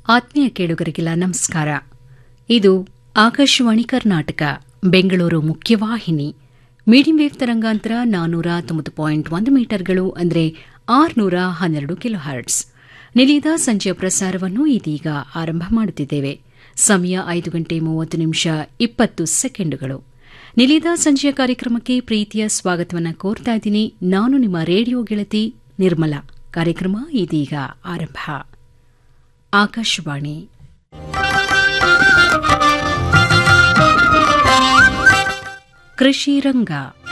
ಆತ್ಮೀಯ ಕೇಳುಗರಿಗೆಲ್ಲ ನಮಸ್ಕಾರ ಇದು ಆಕಾಶವಾಣಿ ಕರ್ನಾಟಕ ಬೆಂಗಳೂರು ಮುಖ್ಯವಾಹಿನಿ ಮೀಡಿಯಂ ವೇವ್ ತರಂಗಾಂತರ ನಾನ್ನೂರ ತೊಂಬತ್ತು ಪಾಯಿಂಟ್ ಒಂದು ಮೀಟರ್ಗಳು ಅಂದರೆ ಆರುನೂರ ಹನ್ನೆರಡು ಕಿಲೋ ಹರ್ಟ್ಸ್ ನಿಲಿಯದ ಸಂಜೆಯ ಪ್ರಸಾರವನ್ನು ಇದೀಗ ಆರಂಭ ಮಾಡುತ್ತಿದ್ದೇವೆ ಸಮಯ ಐದು ಗಂಟೆ ಮೂವತ್ತು ನಿಮಿಷ ಇಪ್ಪತ್ತು ಸೆಕೆಂಡುಗಳು ನಿಲಿಯದ ಸಂಜೆಯ ಕಾರ್ಯಕ್ರಮಕ್ಕೆ ಪ್ರೀತಿಯ ಸ್ವಾಗತವನ್ನು ಕೋರ್ತಾ ಇದ್ದೀನಿ ನಾನು ನಿಮ್ಮ ರೇಡಿಯೋ ಗೆಳತಿ ನಿರ್ಮಲಾ ಕಾರ್ಯಕ್ರಮ ಇದೀಗ ಆರಂಭ ಆಕಾಶವಾಣಿ ಕೃಷಿ ರಂಗ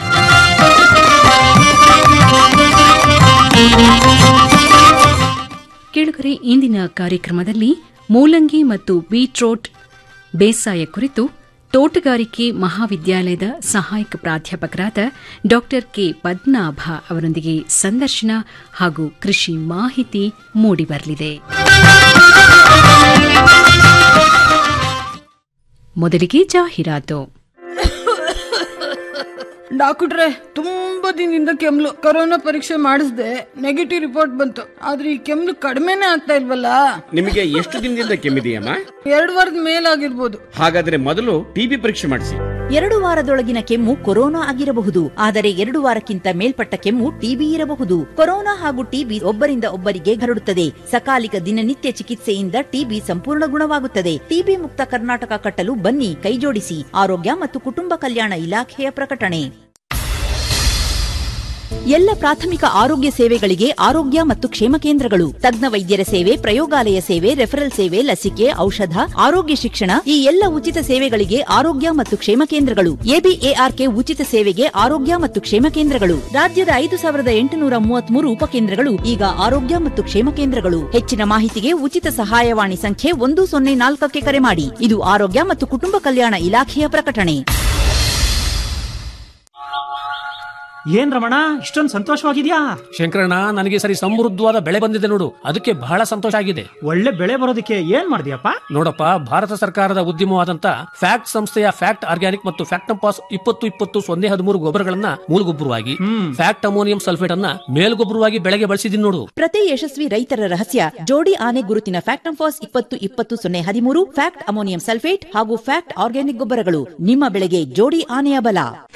ಕೇಳುಗರೆ ಇಂದಿನ ಕಾರ್ಯಕ್ರಮದಲ್ಲಿ ಮೂಲಂಗಿ ಮತ್ತು ಬೀಟ್ರೋಟ್ ಬೇಸಾಯ ಕುರಿತು ತೋಟಗಾರಿಕೆ ಮಹಾವಿದ್ಯಾಲಯದ ಸಹಾಯಕ ಪ್ರಾಧ್ಯಾಪಕರಾದ ಡಾ ಕೆ ಪದ್ಮನಾಭ ಅವರೊಂದಿಗೆ ಸಂದರ್ಶನ ಹಾಗೂ ಕೃಷಿ ಮಾಹಿತಿ ಮೂಡಿಬರಲಿದೆ ಮೊದಲಿಗೆ ಜಾಹೀರಾತು ಡಾಕ್ಟ್ರೆ ತುಂಬಾ ದಿನದಿಂದ ಕೆಮ್ಲು ಕೊರೋನಾ ಪರೀಕ್ಷೆ ಮಾಡಿಸ್ದೆ ನೆಗೆಟಿವ್ ರಿಪೋರ್ಟ್ ಬಂತು ಆದ್ರೆ ಈ ಕೆಮ್ಲು ಕಡಿಮೆನೇ ಆಗ್ತಾ ಇಲ್ವಲ್ಲ ನಿಮಗೆ ಎಷ್ಟು ದಿನದಿಂದ ಕೆಮ್ಮಿದೆಯಮ್ಮ ಎರಡು ವಾರದ ಮೇಲಾಗಿರ್ಬೋದು ಹಾಗಾದ್ರೆ ಮೊದಲು ಟಿಬಿ ಪರೀಕ್ಷೆ ಮಾಡಿಸಿ ಎರಡು ವಾರದೊಳಗಿನ ಕೆಮ್ಮು ಕೊರೋನಾ ಆಗಿರಬಹುದು ಆದರೆ ಎರಡು ವಾರಕ್ಕಿಂತ ಮೇಲ್ಪಟ್ಟ ಕೆಮ್ಮು ಟಿಬಿ ಇರಬಹುದು ಕೊರೋನಾ ಹಾಗೂ ಟಿಬಿ ಒಬ್ಬರಿಂದ ಒಬ್ಬರಿಗೆ ಹರಡುತ್ತದೆ ಸಕಾಲಿಕ ದಿನನಿತ್ಯ ಚಿಕಿತ್ಸೆಯಿಂದ ಟಿಬಿ ಸಂಪೂರ್ಣ ಗುಣವಾಗುತ್ತದೆ ಟಿಬಿ ಮುಕ್ತ ಕರ್ನಾಟಕ ಕಟ್ಟಲು ಬನ್ನಿ ಕೈಜೋಡಿಸಿ ಆರೋಗ್ಯ ಮತ್ತು ಕುಟುಂಬ ಕಲ್ಯಾಣ ಇಲಾಖೆಯ ಪ್ರಕಟಣೆ ಎಲ್ಲ ಪ್ರಾಥಮಿಕ ಆರೋಗ್ಯ ಸೇವೆಗಳಿಗೆ ಆರೋಗ್ಯ ಮತ್ತು ಕ್ಷೇಮ ಕೇಂದ್ರಗಳು ತಜ್ಞ ವೈದ್ಯರ ಸೇವೆ ಪ್ರಯೋಗಾಲಯ ಸೇವೆ ರೆಫರಲ್ ಸೇವೆ ಲಸಿಕೆ ಔಷಧ ಆರೋಗ್ಯ ಶಿಕ್ಷಣ ಈ ಎಲ್ಲ ಉಚಿತ ಸೇವೆಗಳಿಗೆ ಆರೋಗ್ಯ ಮತ್ತು ಕ್ಷೇಮ ಕೇಂದ್ರಗಳು ಎಬಿಎಆರ್ಕೆ ಉಚಿತ ಸೇವೆಗೆ ಆರೋಗ್ಯ ಮತ್ತು ಕ್ಷೇಮ ಕೇಂದ್ರಗಳು ರಾಜ್ಯದ ಐದು ಸಾವಿರದ ಎಂಟುನೂರ ಮೂವತ್ಮೂರು ಉಪಕೇಂದ್ರಗಳು ಈಗ ಆರೋಗ್ಯ ಮತ್ತು ಕ್ಷೇಮ ಕೇಂದ್ರಗಳು ಹೆಚ್ಚಿನ ಮಾಹಿತಿಗೆ ಉಚಿತ ಸಹಾಯವಾಣಿ ಸಂಖ್ಯೆ ಒಂದು ಸೊನ್ನೆ ನಾಲ್ಕಕ್ಕೆ ಕರೆ ಮಾಡಿ ಇದು ಆರೋಗ್ಯ ಮತ್ತು ಕುಟುಂಬ ಕಲ್ಯಾಣ ಇಲಾಖೆಯ ಪ್ರಕಟಣೆ ಏನ್ ರಮಣ ಇಷ್ಟೊಂದು ಸಂತೋಷವಾಗಿದ್ಯಾ ಶಂಕರಣ್ಣ ನನಗೆ ಸರಿ ಸಮೃದ್ಧವಾದ ಬೆಳೆ ಬಂದಿದೆ ನೋಡು ಅದಕ್ಕೆ ಬಹಳ ಸಂತೋಷ ಆಗಿದೆ ಒಳ್ಳೆ ಬೆಳೆ ಬರೋದಕ್ಕೆ ಏನ್ ಮಾಡಿದ್ಯಪ್ಪ ನೋಡಪ್ಪ ಭಾರತ ಸರ್ಕಾರದ ಉದ್ಯಮವಾದಂತ ಫ್ಯಾಕ್ಟ್ ಸಂಸ್ಥೆಯ ಫ್ಯಾಕ್ಟ್ ಆರ್ಗ್ಯಾನಿಕ್ ಮತ್ತು ಫ್ಯಾಕ್ಟಂಪಾಸ್ ಇಪ್ಪತ್ತು ಇಪ್ಪತ್ತು ಸೊನ್ನೆ ಹದಿಮೂರು ಗೊಬ್ಬರಗಳನ್ನ ಮೂಲಗೊಬ್ಬರವಾಗಿ ಫ್ಯಾಕ್ಟ್ ಅಮೋನಿಯಂ ಸಲ್ಫೇಟ್ ಅನ್ನ ಮೇಲ್ಗೊಬ್ಬರವಾಗಿ ಬೆಳೆಗೆ ಬಳಸಿದೀನಿ ನೋಡು ಪ್ರತಿ ಯಶಸ್ವಿ ರೈತರ ರಹಸ್ಯ ಜೋಡಿ ಆನೆ ಗುರುತಿನ ಫ್ಯಾಕ್ಟಂಫಾಸ್ ಇಪ್ಪತ್ತು ಇಪ್ಪತ್ತು ಸೊನ್ನೆ ಹದಿಮೂರು ಫ್ಯಾಕ್ಟ್ ಅಮೋನಿಯಂ ಸಲ್ಫೇಟ್ ಹಾಗೂ ಫ್ಯಾಕ್ಟ್ ಆರ್ಗ್ಯಾನಿಕ್ ಗೊಬ್ಬರಗಳು ನಿಮ್ಮ ಬೆಳೆಗೆ ಜೋಡಿ ಆನೆಯ ಬಲ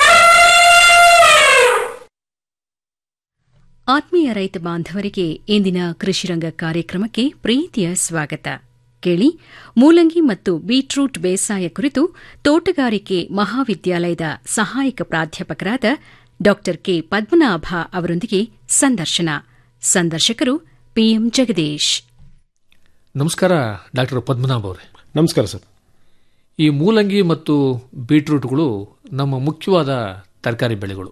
ಆತ್ಮೀಯ ರೈತ ಬಾಂಧವರಿಗೆ ಇಂದಿನ ಕೃಷಿರಂಗ ಕಾರ್ಯಕ್ರಮಕ್ಕೆ ಪ್ರೀತಿಯ ಸ್ವಾಗತ ಕೇಳಿ ಮೂಲಂಗಿ ಮತ್ತು ಬೀಟ್ರೂಟ್ ಬೇಸಾಯ ಕುರಿತು ತೋಟಗಾರಿಕೆ ಮಹಾವಿದ್ಯಾಲಯದ ಸಹಾಯಕ ಪ್ರಾಧ್ಯಾಪಕರಾದ ಡಾ ಕೆ ಪದ್ಮನಾಭ ಅವರೊಂದಿಗೆ ಸಂದರ್ಶನ ಸಂದರ್ಶಕರು ಪಿಎಂ ಜಗದೀಶ್ ನಮಸ್ಕಾರ ಡಾಕ್ಟರ್ ಪದ್ಮನಾಭ್ ಅವರೇ ನಮಸ್ಕಾರ ಸರ್ ಈ ಮೂಲಂಗಿ ಮತ್ತು ಬೀಟ್ರೂಟ್ಗಳು ನಮ್ಮ ಮುಖ್ಯವಾದ ತರಕಾರಿ ಬೆಳೆಗಳು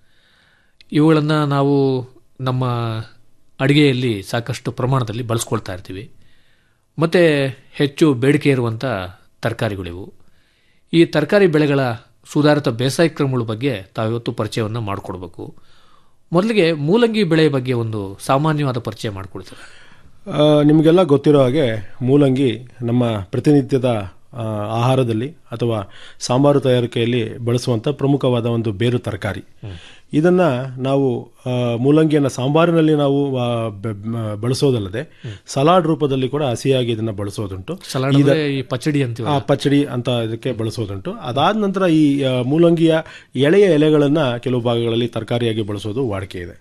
ಇವುಗಳನ್ನು ನಾವು ನಮ್ಮ ಅಡುಗೆಯಲ್ಲಿ ಸಾಕಷ್ಟು ಪ್ರಮಾಣದಲ್ಲಿ ಬಳಸ್ಕೊಳ್ತಾ ಇರ್ತೀವಿ ಮತ್ತು ಹೆಚ್ಚು ಬೇಡಿಕೆ ಇರುವಂಥ ತರಕಾರಿಗಳಿವು ಈ ತರಕಾರಿ ಬೆಳೆಗಳ ಸುಧಾರಿತ ಬೇಸಾಯ ಕ್ರಮಗಳ ಬಗ್ಗೆ ತಾವಿವತ್ತು ಪರಿಚಯವನ್ನು ಮಾಡಿಕೊಡ್ಬೇಕು ಮೊದಲಿಗೆ ಮೂಲಂಗಿ ಬೆಳೆ ಬಗ್ಗೆ ಒಂದು ಸಾಮಾನ್ಯವಾದ ಪರಿಚಯ ಮಾಡಿಕೊಡ್ತಾರೆ ಆ, ನಿಮಗೆಲ್ಲ ಗೊತ್ತಿರೋ ಹಾಗೆ ಮೂಲಂಗಿ ನಮ್ಮ ಪ್ರತಿನಿತ್ಯದ ಆ, ಆಹಾರದಲ್ಲಿ ಅಥವಾ ಸಾಂಬಾರು ತಯಾರಿಕೆಯಲ್ಲಿ ಬಳಸುವಂಥ ಪ್ರಮುಖವಾದ ಒಂದು ಬೇರು ತರಕಾರಿ ಇದನ್ನ ನಾವು ಆ, ಮೂಲಂಗಿಯನ್ನು ಸಾಂಬಾರಿನಲ್ಲಿ ನಾವು ಆ, ಬ- ಬ- ಬಳಸೋದಲ್ಲದೆ ಸಲಾಡ್ ರೂಪದಲ್ಲಿ ಕೂಡ ಹಸಿಯಾಗಿ ಇದನ್ನ ಬಳಸೋದುಂಟು ಸಲಾಡ್ ಅಂದ್ರೆ ಈ ಪಚಡಿ ಅಂತೀವಿ ಆ ಪಚ್ಚಡಿ ಅಂತ ಇದಕ್ಕೆ ಬಳಸೋದುಂಟು ಅದಾದ ನಂತರ ಈ ಆ, ಮೂಲಂಗಿಯ ಎಳೆಯ ಎಲೆಗಳನ್ನ ಕೆಲವು ಭಾಗಗಳಲ್ಲಿ ತರಕಾರಿಯಾಗಿ ಬಳಸೋದು ವಾಡಿಕೆ ಇದೆ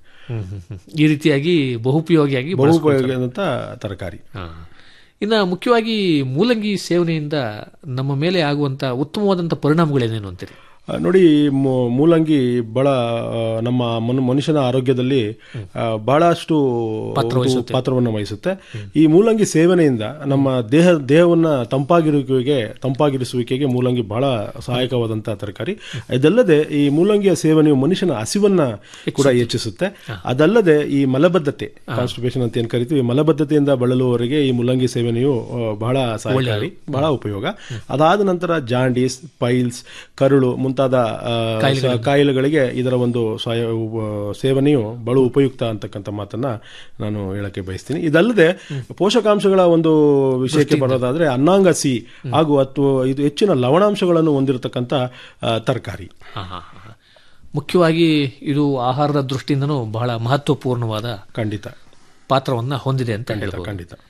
ಈ ರೀತಿಯಾಗಿ ಬಹುಪಯೋಗಿಯಾಗಿ ಬಳಸ್ಕೊಳ್ತಾರೆ. ಬಹುಪಯೋಗದಂತ ತರಕಾರಿ ಹಾ. ಇನ್ನು ಮುಖ್ಯವಾಗಿ ಮೂಲಂಗಿ ಸೇವನೆಯಿಂದ ನಮ್ಮ ಮೇಲೆ ಆಗುವಂತ ಉತ್ತಮವಾದಂಥ ಪರಿಣಾಮಗಳೇನೇನು ಅಂತೀರಿ ಆ, ನೋಡಿ ಮೂ- ಮೂಲಂಗಿ ಬಹಳ ಆ, ನಮ್ಮ ಮನು- ಮನುಷ್ಯನ ಆರೋಗ್ಯದಲ್ಲಿ ಆ, ಬಹಳಷ್ಟು ಒಂದು ಪಾತ್ರವನ್ನು ವಹಿಸುತ್ತೆ ಈ ಮೂಲಂಗಿ ಸೇವನೆಯಿಂದ ನಮ್ಮ ದೇಹ ದೇಹವನ್ನ ತಂಪಾಗಿರುವಿಕೆಗೆ ತಂಪಾಗಿರಿಸುವಿಕೆಗೆ ಮೂಲಂಗಿ ಬಹಳ ಸಹಾಯಕವಾದಂತಹ ತರಕಾರಿ ಇದಲ್ಲದೆ ಈ ಮೂಲಂಗಿಯ ಸೇವನೆಯು ಮನುಷ್ಯನ ಹಸಿವನ್ನ ಕೂಡ ಹೆಚ್ಚಿಸುತ್ತೆ ಅದಲ್ಲದೆ ಈ ಮಲಬದ್ಧತೆ ಕಾನ್ಸ್ಟಿಪೇಷನ್ ಅಂತ ಏನ್ ಕರಿತೀವಿ ಈ ಮಲಬದ್ಧತೆಯಿಂದ ಬಳಲುವವರಿಗೆ ಈ ಮೂಲಂಗಿ ಸೇವನೆಯು ಆ, ಬಹಳ ಸಹಾಯಕಾರಿ ಬಹಳ ಉಪಯೋಗ ಅದಾದ ನಂತರ ಜಾಂಡೀಸ್ ಪೈಲ್ಸ್ ಕರುಳು ಮುಂತಾದ ಆ, ಸ- ಕಾಯಿಲೆಗಳಿಗೆ ಇದರ ಒಂದು ಸಹಾಯ ಉಪ- ಸೇವನೆಯು ಬಹಳ ಉಪಯುಕ್ತ ಅಂತಕ್ಕಂಥ ಮಾತನ್ನ ನಾನು ಹೇಳಕ್ಕೆ ಬಯಸ್ತೀನಿ ಇದಲ್ಲದೆ ಪೋಷಕಾಂಶಗಳ ಒಂದು ವಿಷಯಕ್ಕೆ ಬರೋದಾದ್ರೆ ಅನ್ನಾಂಗ ಸಿ ಹಾಗೂ ಅಥವಾ ಇದು ಹೆಚ್ಚಿನ ಲವಣಾಂಶಗಳನ್ನು ಹೊಂದಿರತಕ್ಕಂಥ ತರಕಾರಿ ಹಾ, ಹಾ, ಹಾ. ಮುಖ್ಯವಾಗಿ ಇದು ಆಹಾರದ ದೃಷ್ಟಿಯಿಂದನೂ ಬಹಳ ಮಹತ್ವಪೂರ್ಣವಾದ ಖಂಡಿತ ಪಾತ್ರವನ್ನ ಹೊಂದಿದೆ ಅಂತ ಖಂಡಿತ ಹೇಳ್ಬೋದು ಖಂಡಿತ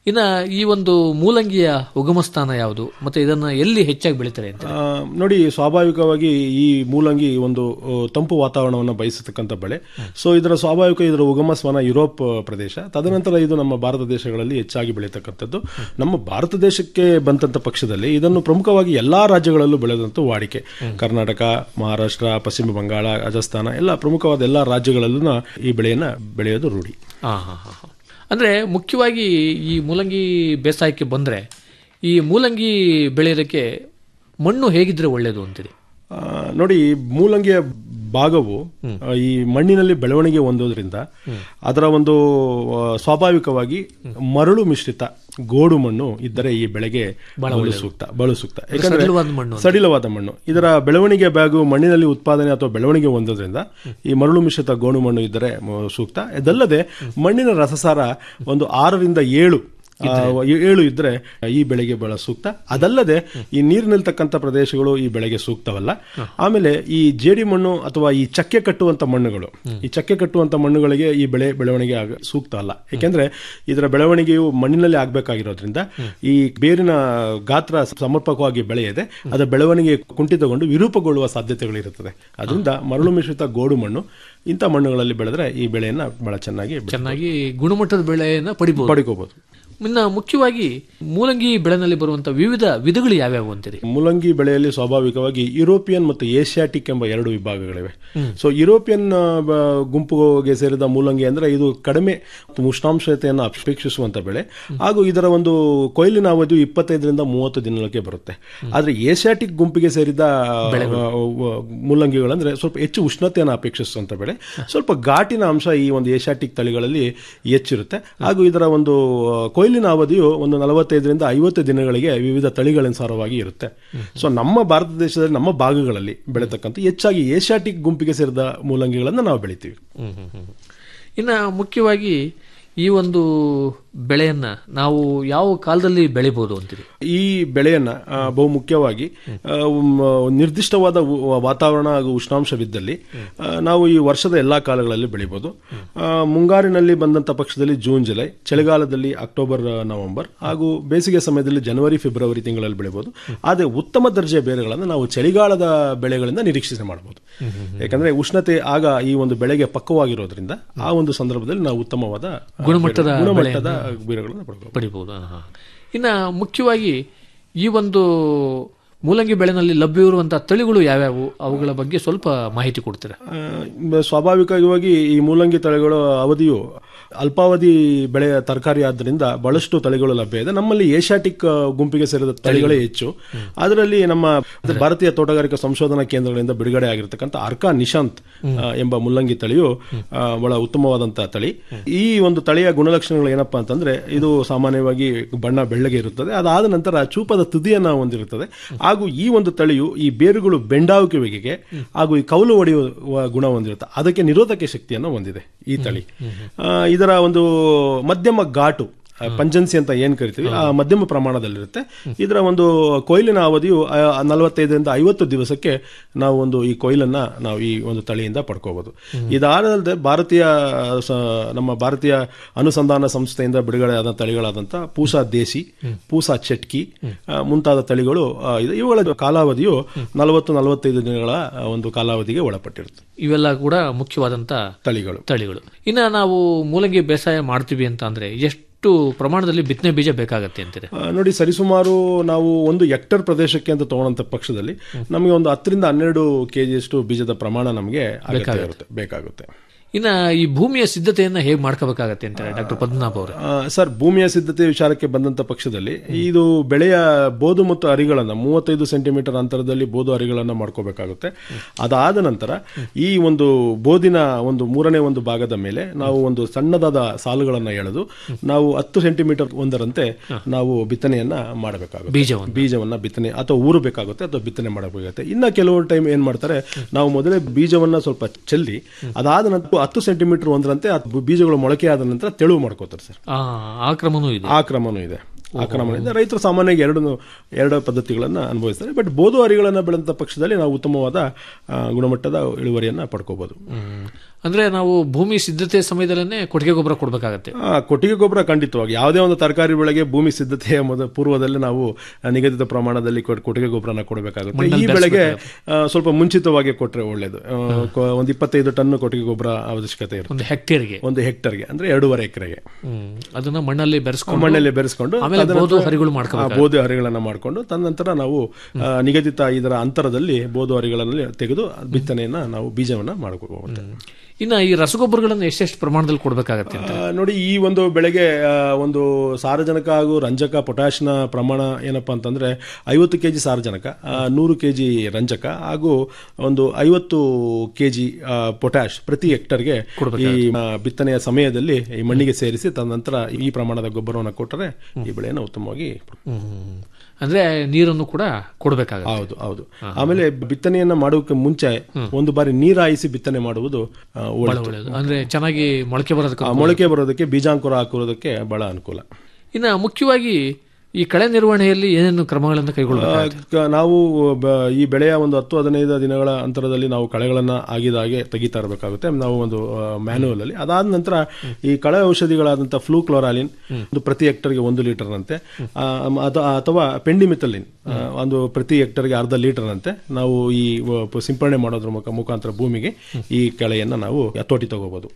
ಇನ್ನ ಈ ಒಂದು ಮೂಲಂಗಿಯ ಉಗಮ ಸ್ಥಾನ ಯಾವುದು ಮತ್ತೆ ಇದನ್ನ ಎಲ್ಲಿ ಹೆಚ್ಚಾಗಿ ಬೆಳೀತಾರೆ ಅಂತ ಆ, ನೋಡಿ ಸ್ವಾಭಾವಿಕವಾಗಿ ಈ ಮೂಲಂಗಿ ಒಂದು ಆ, ತಂಪು ವಾತಾವರಣವನ್ನು ಬಯಸತಕ್ಕಂಥ ಬೆಳೆ ಸೊ ಇದರ ಸ್ವಾಭಾವಿಕ ಇದರ ಉಗಮ ಸ್ಥಾನ ಯುರೋಪ್ ಪ್ರದೇಶ ತದನಂತರ ಇದು ನಮ್ಮ ಭಾರತ ದೇಶಗಳಲ್ಲಿ ಹೆಚ್ಚಾಗಿ ಬೆಳೀತಕ್ಕಂಥದ್ದು ನಮ್ಮ ಭಾರತ ದೇಶಕ್ಕೆ ಬಂದಂತ ಪಕ್ಷದಲ್ಲಿ ಇದನ್ನು ಪ್ರಮುಖವಾಗಿ ಎಲ್ಲಾ ರಾಜ್ಯಗಳಲ್ಲೂ ಬೆಳೆದಂತ ವಾಡಿಕೆ ಕರ್ನಾಟಕ ಮಹಾರಾಷ್ಟ್ರ ಪಶ್ಚಿಮ ಬಂಗಾಳ ರಾಜಸ್ಥಾನ ಎಲ್ಲ ಪ್ರಮುಖವಾದ ಎಲ್ಲಾ ರಾಜ್ಯಗಳಲ್ಲೂ ಈ ಬೆಳೆಯನ್ನ ಬೆಳೆಯೋದು ರೂಢಿ ಹಾ ಹಾ ಹಾ ಹಾ. ಅಂದ್ರೆ ಮುಖ್ಯವಾಗಿ ಈ ಮೂಲಂಗಿ ಬೇಸಾಯಕ್ಕೆ ಬಂದ್ರೆ ಈ ಮೂಲಂಗಿ ಬೆಳೆಯೋದಕ್ಕೆ ಮಣ್ಣು ಹೇಗಿದ್ರೆ ಒಳ್ಳೇದು ಅಂತೀರಿ ಆ, ನೋಡಿ ಈ ಮೂಲಂಗಿಯ ಭಾಗವು ಆ, ಈ ಮಣ್ಣಿನಲ್ಲಿ ಬೆಳವಣಿಗೆ ಹೊಂದೋದ್ರಿಂದ ಅದರ ಒಂದು ಆ, ಸ್ವಾಭಾವಿಕವಾಗಿ ಮರಳು ಮಿಶ್ರಿತ ಗೋಡು ಮಣ್ಣು ಇದ್ದರೆ ಈ ಬೆಳೆಗೆ ಬಲು ಸೂಕ್ತ ಬಲು ಸೂಕ್ತ ಯಾಕಂದ್ರೆ ಸಡಿಲವಾದ ಮಣ್ಣು ಸಡಿಲವಾದ ಮಣ್ಣು ಇದರ ಬೆಳವಣಿಗೆ ಬ್ಯಾಗು ಮಣ್ಣಿನಲ್ಲಿ ಉತ್ಪಾದನೆ ಅಥವಾ ಬೆಳವಣಿಗೆ ಹೊಂದೋದ್ರಿಂದ ಈ ಮರಳು ಮಿಶ್ರಿತ ಗೋಡು ಮಣ್ಣು ಇದ್ದರೆ ಮ- ಸೂಕ್ತ ಇದಲ್ಲದೆ ಮಣ್ಣಿನ ರಸಸಾರ ಒಂದು ಆರರಿಂದ ಏಳು ಆ, ಏಳು ಇದ್ರೆ ಈ ಬೆಳೆಗೆ ಬಹಳ ಸೂಕ್ತ ಅದಲ್ಲದೆ ಈ ನೀರು ನಿಲ್ತಕ್ಕಂಥ ಪ್ರದೇಶಗಳು ಈ ಬೆಳೆಗೆ ಸೂಕ್ತವಲ್ಲ ಆಮೇಲೆ ಈ ಜೇಡಿ ಮಣ್ಣು ಅಥವಾ ಈ ಚಕ್ಕೆ ಕಟ್ಟುವಂತ ಮಣ್ಣುಗಳು ಈ ಚಕ್ಕೆ ಕಟ್ಟುವಂತ ಮಣ್ಣುಗಳಿಗೆ ಈ ಬೆಳೆ ಬೆಳವಣಿಗೆ ಆಗ ಸೂಕ್ತ ಅಲ್ಲ ಯಾಕೆಂದ್ರೆ ಇದರ ಬೆಳವಣಿಗೆಯು ಮಣ್ಣಿನಲ್ಲಿ ಆಗ್ಬೇಕಾಗಿರೋದ್ರಿಂದ ಈ ಬೇರಿನ ಗಾತ್ರ ಸಮರ್ಪಕವಾಗಿ ಬೆಳೆಯದೆ ಅದರ ಬೆಳವಣಿಗೆ ಕುಂಠಿತಗೊಂಡು ವಿರೂಪಗೊಳ್ಳುವ ಸಾಧ್ಯತೆಗಳಿರುತ್ತದೆ ಅದರಿಂದ ಮರಳು ಮಿಶ್ರಿತ ಗೋಡು ಮಣ್ಣು ಇಂಥ ಮಣ್ಣುಗಳಲ್ಲಿ ಬೆಳೆದ್ರೆ ಈ ಬೆಳೆಯನ್ನ ಬಹಳ ಚೆನ್ನಾಗಿ ಬೆಳೆ- ಚೆನ್ನಾಗಿ ಗುಣಮಟ್ಟದ ಬೆಳೆಯನ್ನ ಪಡಿಬಹುದು ಪಡ್ಕೋಬಹುದು ಇನ್ನ ಮುಖ್ಯವಾಗಿ ಮೂಲಂಗಿ ಬೆಳೆನಲ್ಲಿ ಬರುವಂತ ವಿವಿಧ ವಿಧಗಳು ಯಾವ್ಯಾವು ಅಂತೀರಿ ಮುಲಂಗಿ ಬೆಳೆಯಲ್ಲಿ ಸ್ವಾಭಾವಿಕವಾಗಿ ಯುರೋಪಿಯನ್ ಮತ್ತು ಏಷ್ಯಾಟಿಕ್ ಎಂಬ ಎರಡು ವಿಭಾಗಗಳಿವೆ ಸೊ ಯುರೋಪಿಯನ್ ಆ, ಬ- ಗುಂಪುಗೆ ಸೇರಿದ ಮೂಲಂಗಿ ಅಂದ್ರೆ ಇದು ಕಡಿಮೆ ಉಷ್ಣಾಂಶತೆಯನ್ನು ಅಪೇಕ್ಷಿಸುವಂತ ಬೆಳೆ ಹಾಗೂ ಇದರ ಒಂದು ಕೊಯ್ಲಿನ ಅವಧಿ ಇಪ್ಪತ್ತೈದರಿಂದ ಮೂವತ್ತು ದಿನಗಳಿಗೆ ಬರುತ್ತೆ ಆದ್ರೆ ಏಷ್ಯಾಟಿಕ್ ಗುಂಪಿಗೆ ಸೇರಿದ ಆ, ಆ, ಮೂಲಂಗಿಗಳಂದ್ರೆ ಸ್ವಲ್ಪ ಹೆಚ್ಚು ಉಷ್ಣತೆಯನ್ನು ಅಪೇಕ್ಷಿಸುವಂತ ಬೆಳೆ ಸ್ವಲ್ಪ ಘಾಟಿನ ಅಂಶ ಈ ಒಂದು ಏಷ್ಯಾಟಿಕ್ ತಳಿಗಳಲ್ಲಿ ಹೆಚ್ಚಿರುತ್ತೆ ಹಾಗೂ ಇದರ ಒಂದು ಆ, ಕೊಯ್ಲಿನ ಅವಧಿಯು ಒಂದು ನಲವತ್ತೈದರಿಂದ ಐವತ್ತು ದಿನಗಳಿಗೆ ವಿವಿಧ ತಳಿಗಳನುಸಾರವಾಗಿ ಇರುತ್ತೆ ಸೊ ನಮ್ಮ ಭಾರತ ದೇಶದಲ್ಲಿ ನಮ್ಮ ಭಾಗಗಳಲ್ಲಿ ಬೆಳೆತಕ್ಕಂಥ ಹೆಚ್ಚಾಗಿ ಏಷ್ಯಾಟಿಕ್ ಗುಂಪಿಗೆ ಸೇರಿದ ಮೂಲಂಗಿಗಳನ್ನು ನಾವು ಬೆಳಿತೀವಿ ಇನ್ನ ಮುಖ್ಯವಾಗಿ ಈ ಒಂದು ಬೆಳೆಯನ್ನ ನಾವು ಯಾವ ಕಾಲದಲ್ಲಿ ಬೆಳಿಬಹುದು ಅಂತೀರಿ ಈ ಬೆಳೆಯನ್ನ ಆ, ಬಹು ಮುಖ್ಯವಾಗಿ ಆ, ಉಮ್, ನಿರ್ದಿಷ್ಟವಾದ ಉ- ವಾತಾವರಣ ಹಾಗೂ ಉಷ್ಣಾಂಶವಿದ್ದಲ್ಲಿ ಆ, ನಾವು ಈ ವರ್ಷದ ಎಲ್ಲಾ ಕಾಲಗಳಲ್ಲಿ ಬೆಳಿಬಹುದು ಆ, ಮುಂಗಾರಿನಲ್ಲಿ ಬಂದಂತ ಪಕ್ಷದಲ್ಲಿ ಜೂನ್ ಜುಲೈ ಚಳಿಗಾಲದಲ್ಲಿ ಅಕ್ಟೋಬರ್ ಆ, ನವೆಂಬರ್ ಹಾಗೂ ಬೇಸಿಗೆ ಸಮಯದಲ್ಲಿ ಜನವರಿ ಫೆಬ್ರವರಿ ತಿಂಗಳಲ್ಲಿ ಬೆಳಿಬಹುದು ಆದರೆ ಉತ್ತಮ ದರ್ಜೆಯ ಬೇರೆಗಳನ್ನು ನಾವು ಚಳಿಗಾಲದ ಬೆಳೆಗಳಿಂದ ನಿರೀಕ್ಷಿಸಿ ಮಾಡಬಹುದು ಯಾಕಂದ್ರೆ ಉಷ್ಣತೆ ಆಗ ಈ ಒಂದು ಬೆಳೆಗೆ ಪಕ್ವವಾಗಿರೋದ್ರಿಂದ ಆ ಒಂದು ಸಂದರ್ಭದಲ್ಲಿ ನಾವು ಉತ್ತಮವಾದ ಆ, ಗುಣಮಟ್ಟದ ಬೇರೆ- ಗುಣಮಟ್ಟದ ಬೀರಗಳನ್ನು ಪಡ್ಕೋಬಹುದು ಪಡಿಬಹುದು ಆಹಾ. ಇನ್ನ ಮುಖ್ಯವಾಗಿ ಈ ಒಂದು ಮೂಲಂಗಿ ಬೆಳೆನಲ್ಲಿ ಲಭ್ಯವಿರುವಂತಹ ತಳಿಗಳು ಯಾವ್ಯಾವು ಅವುಗಳ ಬಗ್ಗೆ ಸ್ವಲ್ಪ ಮಾಹಿತಿ ಕೊಡ್ತೀರಾ ಆ, ಸ್ವಾಭಾವಿಕವಾಗಿ ಈ ಮೂಲಂಗಿ ತಳಿಗಳ ಅವಧಿಯು ಅಲ್ಪಾವಧಿ ಬೆಳೆಯ ತರಕಾರಿ ಆದ್ದರಿಂದ ಬಹಳಷ್ಟು ತಳಿಗಳು ಲಭ್ಯ ಇದೆ ನಮ್ಮಲ್ಲಿ ಏಷ್ಯಾಟಿಕ್ ಆ, ಗುಂಪಿಗೆ ಸೇರಿದ ತಳಿಗಳೇ ಹೆಚ್ಚು ಅದರಲ್ಲಿ ನಮ್ಮ ಭಾರತೀಯ ತೋಟಗಾರಿಕಾ ಸಂಶೋಧನಾ ಕೇಂದ್ರಗಳಿಂದ ಬಿಡುಗಡೆ ಆಗಿರತಕ್ಕಂಥ ಅರ್ಕಾ ನಿಶಾಂತ್ ಆ, ಎಂಬ ಮುಲ್ಲಂಗಿ ತಳಿಯು ಆ, ಬಹಳ ಉತ್ತಮವಾದಂತಹ ತಳಿ ಈ ಒಂದು ತಳಿಯ ಗುಣಲಕ್ಷಣಗಳು ಏನಪ್ಪಾ ಅಂತಂದ್ರೆ ಇದು ಸಾಮಾನ್ಯವಾಗಿ ಬಣ್ಣ ಬೆಳ್ಳಗೆ ಇರುತ್ತದೆ ಅದಾದ ನಂತರ ಚೂಪದ ತುದಿಯನ್ನ ಹೊಂದಿರುತ್ತದೆ ಹಾಗೂ ಈ ಒಂದು ತಳಿಯು ಈ ಬೇರುಗಳು ಬೆಂಡಾವುಕುವಿಕೆಗೆ ಹಾಗೂ ಈ ಕೌಲು ಹೊಡೆಯುವ ಗುಣ ಹೊಂದಿರುತ್ತೆ ಅದಕ್ಕೆ ನಿರೋಧಕ ಶಕ್ತಿಯನ್ನು ಹೊಂದಿದೆ ಈ ತಳಿ ಆ, ಇದರ ಒಂದು ಮಧ್ಯಮ ಘಾಟು ಆ, ಪಂಜನ್ಸಿ ಅಂತ ಏನ್ ಕರಿತೀವಿ ಆ ಮಧ್ಯಮ ಪ್ರಮಾಣದಲ್ಲಿರುತ್ತೆ ಇದರ ಒಂದು ಕೊಯ್ಲಿನ ಅವಧಿಯು ಆ, ನಲವತ್ತೈದರಿಂದ ಐವತ್ತು ದಿವಸಕ್ಕೆ ನಾವು ಒಂದು ಈ ಕೊಯ್ಲನ್ನ ನಾವು ಈ ಒಂದು ತಳಿಯಿಂದ ಪಡ್ಕೋಬಹುದು ಇದಾದಲ್ಲದೆ ಭಾರತೀಯ ಸ- ನಮ್ಮ ಭಾರತೀಯ ಅನುಸಂಧಾನ ಸಂಸ್ಥೆಯಿಂದ ಬಿಡುಗಡೆ ಆದ ತಳಿಗಳಾದಂಥ ಪೂಸಾ ದೇಸಿ ಪೂಸಾ ಚಟ್ಕಿ ಆ, ಮುಂತಾದ ತಳಿಗಳು ಆ, ಇದೆ ಇವುಗಳ ಕಾಲಾವಧಿಯು ನಲವತ್ತು ನಲವತ್ತೈದು ದಿನಗಳ ಆ, ಒಂದು ಕಾಲಾವಧಿಗೆ ಒಳಪಟ್ಟಿರುತ್ತೆ ಇವೆಲ್ಲ ಕೂಡ ಮುಖ್ಯವಾದಂತ ತಳಿಗಳು ತಳಿಗಳು ಇನ್ನ ನಾವು ಮೂಲಂಗಿ ಬೇಸಾಯ ಮಾಡ್ತೀವಿ ಅಂತ ಅಂದ್ರೆ ಎಷ್ಟು ಪ್ರಮಾಣದಲ್ಲಿ ಬಿತ್ತನೆ ಬೀಜ ಬೇಕಾಗತ್ತೆ ಅಂತೀರಿ ಆ, ನೋಡಿ ಸರಿಸುಮಾರು ನಾವು ಒಂದು ಹೆಕ್ಟರ್ ಪ್ರದೇಶಕ್ಕೆ ಅಂತ ತಗೊಳ್ಳೋಂಥ ಪಕ್ಷದಲ್ಲಿ ನಮಗೆ ಒಂದು ಹತ್ತರಿಂದ ಹನ್ನೆರಡು ಕೆಜಿಯಷ್ಟು ಬೀಜದ ಪ್ರಮಾಣ ನಮಗೆ ಅಗತ್ಯ ಇರುತ್ತೆ ಬೇಕಾಗುತ್ತೆ ಇನ್ನ ಈ ಭೂಮಿಯ ಸಿದ್ಧತೆಯನ್ನ ಹೇಗೆ ಮಾಡ್ಕೋಬೇಕಾಗತ್ತೆ ಅಂತಾರೆ ಡಾಕ್ಟರ್ ಪದ್ಮನಾಭ್ ಅವರು ಆ, ಸರ್ ಭೂಮಿಯ ಸಿದ್ಧತೆ ವಿಚಾರಕ್ಕೆ ಬಂದಂತ ಪಕ್ಷದಲ್ಲಿ ಇದು ಬೆಳೆಯ ಬೋದು ಮತ್ತು ಅರಿಗಳನ್ನ ಮೂವತ್ತೈದು ಸೆಂಟಿಮೀಟರ್ ಅಂತರದಲ್ಲಿ ಬೋದು ಅರಿಗಳನ್ನ ಮಾಡ್ಕೋಬೇಕಾಗುತ್ತೆ ಅದಾದ ನಂತರ ಈ ಒಂದು ಬೋದಿನ ಒಂದು ಮೂರನೇ ಒಂದು ಭಾಗದ ಮೇಲೆ ನಾವು ಒಂದು ಸಣ್ಣದಾದ ಸಾಲುಗಳನ್ನ ಎಳೆದು ನಾವು ಹತ್ತು ಸೆಂಟಿಮೀಟರ್ ಒಂದರಂತೆ ನಾವು ಬಿತ್ತನೆಯನ್ನ ಮಾಡಬೇಕಾಗುತ್ತೆ ಬೀಜವನ್ನು ಬೀಜವನ್ನ ಬಿತ್ತನೆ ಅಥವಾ ಊರಬೇಕಾಗುತ್ತೆ ಅಥವಾ ಬಿತ್ತನೆ ಮಾಡಬೇಕಾಗುತ್ತೆ ಇನ್ನ ಕೆಲವು ಟೈಮ್ ಏನ್ ಮಾಡ್ತಾರೆ ನಾವು ಮೊದಲೇ ಬೀಜವನ್ನ ಸ್ವಲ್ಪ ಚೆಲ್ಲಿ ಅದಾದ ನಂತರ ಹತ್ತು ಸೆಂಟಿಮೀಟರ್ ಒಂದರಂತೆ ಆ ಬೀಜಗಳು ಮೊಳಕೆ ಆದ ನಂತರ ತೆಳುವು ಮಾಡ್ಕೋತಾರೆ ಸರ್ ಆ ಆ ಕ್ರಮನೂ ಇದೆ ಆ ಕ್ರಮನೂ ಇದೆ ಆ ಕ್ರಮ ಇದೆ ರೈತರು ಸಾಮಾನ್ಯವಾಗಿ ಎರಡು ಎರಡು ಪದ್ಧತಿಗಳನ್ನ ಅನುಭವಿಸ್ತಾರೆ ಬಟ್ ಬೋದು ಅರಿಗಳನ್ನ ಬೆಳೆದಂತ ಪಕ್ಷದಲ್ಲಿ ನಾವು ಉತ್ತಮವಾದ ಆ, ಗುಣಮಟ್ಟದ ಇಳುವರಿಯನ್ನ ಪಡ್ಕೋಬಹುದು ಹ್ಮ್. ಅಂದ್ರೆ ನಾವು ಭೂಮಿ ಸಿದ್ಧತೆ ಸಮಯದಲ್ಲೇ ಕೊಟ್ಟಿಗೆ ಗೊಬ್ಬರ ಕೊಡಬೇಕಾಗತ್ತೆ ಆ, ಕೊಟ್ಟಿಗೆ ಗೊಬ್ಬರ ಖಂಡಿತವಾಗಿ ಯಾವುದೇ ಒಂದು ತರಕಾರಿ ಬೆಳೆಗೆ ಭೂಮಿ ಸಿದ್ಧತೆಯ ಮೊದ ಪೂರ್ವದಲ್ಲಿ ನಾವು ಆ, ನಿಗದಿತ ಪ್ರಮಾಣದಲ್ಲಿ ಕೊಟ್- ಕೊಟ್ಟಿಗೆ ಗೊಬ್ಬರನ ಕೊಡಬೇಕಾಗುತ್ತೆ ಈ ಬೆಳೆಗೆ ಆ, ಸ್ವಲ್ಪ ಮುಂಚಿತವಾಗಿ ಕೊಟ್ಟರೆ ಒಳ್ಳೇದು ಆ, ಕೊ- ಒಂದು ಇಪ್ಪತ್ತೈದು ಟನ್ ಕೊಟ್ಟಿಗೆ ಗೊಬ್ಬರ ಅವಶ್ಯಕತೆ ಇರುತ್ತೆ ಒಂದು ಹೆಕ್ಟೇರ್ಗೆ ಒಂದು ಹೆಕ್ಟರ್ಗೆ ಅಂದ್ರೆ ಎರಡೂವರೆ ಎಕರೆಗೆ ಹ್ಮ್. ಅದನ್ನ ಮಣ್ಣಲ್ಲಿ ಬೆರೆಸ್ಕೊಂಡು ಮಣ್ಣಲ್ಲಿ ಬೆರೆಸ್ಕೊಂಡು ಆಮೇಲೆ ತದನಂತರ- ಬೋದು ಹರಿಗಳು ಆ, ಮಾಡ್ಕೋಬೇಕು ಬೋದು ಹರಿಗಳನ್ನ ಮಾಡಿಕೊಂಡು ತದನಂತರ ನಾವು ಆ, ನಿಗದಿತ ಇದರ ಅಂತರದಲ್ಲಿ ಬೋದು ಹರಿಗಳಲ್ಲಿ ತೆಗೆದು ಬಿತ್ತನೆಯನ್ನ ನಾವು ಬೀಜವನ್ನ ಮಾಡ್ಕೋಬಹುದು ಇನ್ನ ಈ ರಸಗೊಬ್ಬರಗಳನ್ನು ಎಷ್ಟೆಷ್ಟು ಪ್ರಮಾಣದಲ್ಲಿ ಕೊಡಬೇಕಾಗತ್ತೆ ಅಂತ ಆ, ನೋಡಿ ಈ ಒಂದು ಬೆಳೆಗೆ ಆ, ಒಂದು ಸಾರಜನಕ ಹಾಗೂ ರಂಜಕ ಪೊಟ್ಯಾಶ್ನ ಪ್ರಮಾಣ ಏನಪ್ಪಾ ಅಂತಂದ್ರೆ ಐವತ್ತು ಕೆಜಿ ಸಾರಜನಕ ಆ, ನೂರು ಕೆಜಿ ರಂಜಕ ಹಾಗೂ ಒಂದು ಐವತ್ತು ಕೆಜಿ ಪೊಟ್ಯಾಶ್ ಪ್ರತಿ ಹೆಕ್ಟರ್ಗೆ ಈ ಆ, ಬಿತ್ತನೆಯ ಸಮಯದಲ್ಲಿ ಈ ಮಣ್ಣಿಗೆ ಸೇರಿಸಿ ತದನಂತರ ಈ ಪ್ರಮಾಣದ ಗೊಬ್ಬರವನ್ನು ಕೊಟ್ಟರೆ ಈ ಬೆಳೆಯನ್ನು ಉತ್ತಮವಾಗಿ ಹ್ಮ್. ಅಂದ್ರೆ ನೀರನ್ನು ಕೂಡ ಕೊಡಬೇಕಾಗತ್ತೆ ಹೌದು ಹೌದು ಆಮೇಲೆ ಬಿತ್ತನೆಯನ್ನ ಮಾಡೋಕೆ ಮುಂಚೆ ಒಂದು ಬಾರಿ ನೀರಾಯಿಸಿ ಬಿತ್ತನೆ ಮಾಡುವುದು ಆ, ಒಳ್ಳೆಯದು. ಒಳ್ಳೆಯದು ಅಂದ್ರೆ ಚೆನ್ನಾಗಿ ಮೊಳಕೆ ಬರೋದಕ್ಕೆ ಆ, ಮೊಳಕೆ ಬರೋದಕ್ಕೆ ಬೀಜಾಂಕುರ ಹಾಕುವುದಕ್ಕೆ ಬಹಳ ಅನುಕೂಲ ಇನ್ನ ಮುಖ್ಯವಾಗಿ ಈ ಕಳೆ ನಿರ್ವಹಣೆಯಲ್ಲಿ ಏನೇನು ಕ್ರಮಗಳನ್ನು ಕೈಗೊಳ್ಳಬೇಕು ಆ, ಕ- ನಾವು ಬ- ಈ ಬೆಳೆಯ ಒಂದು ಹತ್ತು ಹದಿನೈದು ದಿನಗಳ ಅಂತರದಲ್ಲಿ ನಾವು ಕಳೆಗಳನ್ನ ಆಗಿದ ಹಾಗೆ ತೆಗಿತಾ ಇರಬೇಕಾಗುತ್ತೆ ನಾವು ಒಂದು ಮ್ಯಾನ್ಯುವಲ್ ಅಲ್ಲಿ ಅದಾದ ನಂತರ ಈ ಕಳೆ ಔಷಧಿಗಳಾದಂಥ ಫ್ಲೂ ಕ್ಲೋರಾಲಿನ್ ಒಂದು ಪ್ರತಿ ಹೆಕ್ಟರ್ಗೆ ಒಂದು ಲೀಟರ್ನಂತೆ ಆ, ಮ- ಅಥ- ಅಥವಾ ಪೆಂಡಿಮಿಥಲಿನ್ ಆ, ಒಂದು ಪ್ರತಿ ಹೆಕ್ಟರ್ಗೆ ಅರ್ಧ ಲೀಟರ್ನಂತೆ ನಾವು ಈ ವ- ಪ- ಸಿಂಪರಣೆ ಮಾಡೋದ್ರ ಮುಖ ಮುಖಾಂತರ ಭೂಮಿಗೆ ಈ ಕಳೆಯನ್ನ ನಾವು ಹತೋಟಿ ತಗೋಬಹುದು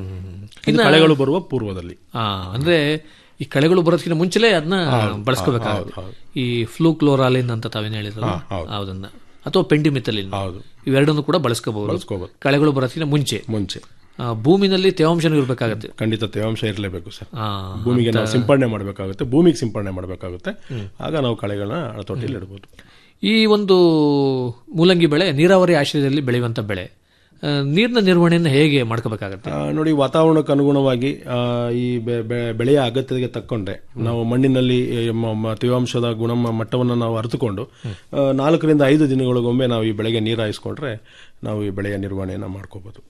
ಇದು ಕಳೆಗಳು ಬರುವ ಪೂರ್ವದಲ್ಲಿ ಆ ಅಂದ್ರೆ ಈ ಕಳೆಗಳು ಬರೋದಕ್ಕಿಂತ ಮುಂಚೆಲೇ ಅದನ್ನ ಬಳಸ್ಕೋಬೇಕಾಗುತ್ತೆ ಈ ಫ್ಲೂ ಕ್ಲೋರಾಲಿನ್ ಅಂತ ತಾವೇನು ಹೇಳಿದ್ರಲ್ಲ ಅದನ್ನ ಅಥವಾ ಪೆಂಡಿಮಿಥಲಿನ್ ಹೌದು ಇವೆರಡನ್ನು ಕೂಡ ಬಳಸ್ಕೋಬಹುದು ಬಳಸ್ಕೋಬಹುದು. ಕಳೆಗಳು ಬರೋದಕ್ಕಿಂತ ಮುಂಚೆ ಮುಂಚೆ ಆ, ಭೂಮಿನಲ್ಲಿ ತೇವಾಂಶನೂ ಇರಬೇಕಾಗತ್ತೆ ಖಂಡಿತ ತೇವಾಂಶ ಇರಲೇಬೇಕು ಸರ್ ಆ, ಭೂಮಿಗೆ ನಾವು ಸಿಂಪರಣೆ ಮಾಡಬೇಕಾಗುತ್ತೆ ಭೂಮಿಗೆ ಸಿಂಪರಣೆ ಮಾಡಬೇಕಾಗುತ್ತೆ ಆಗ ನಾವು ಕಳೆಗಳನ್ನ ಹತೋಟಿಯಲ್ಲಿ ಇಡಬಹುದು ಈ ಒಂದು ಮೂಲಂಗಿ ಬೆಳೆ ನೀರಾವರಿ ಆಶ್ರಯದಲ್ಲಿ ಬೆಳೆಯುವಂತ ಬೆಳೆ ಆ, ನೀರಿನ ನಿರ್ವಹಣೆಯನ್ನು ಹೇಗೆ ಮಾಡ್ಕೋಬೇಕಾಗತ್ತೆ ಆ, ನೋಡಿ ವಾತಾವರಣಕ್ಕೆ ಅನುಗುಣವಾಗಿ ಆ, ಈ ಬೆ- ಬೆ- ಬೆಳೆಯ ಅಗತ್ಯತೆಗೆ ತಕ್ಕೊಂಡ್ರೆ ನಾವು ಮಣ್ಣಿನಲ್ಲಿ ಈ ಮ- ಮ- ತೇವಾಂಶದ ಗುಣ ಮಟ್ಟವನ್ನು ನಾವು ಅರಿತುಕೊಂಡು ಆ, ನಾಲ್ಕರಿಂದ ಐದು ದಿನಗಳಿಗೊಮ್ಮೆ ನಾವು ಈ ಬೆಳೆಗೆ ನೀರು ಹಾಯಿಸ್ಕೊಂಡ್ರೆ ನಾವು ಈ ಬೆಳೆಯ ನಿರ್ವಹಣೆಯನ್ನು ಮಾಡ್ಕೋಬಹುದು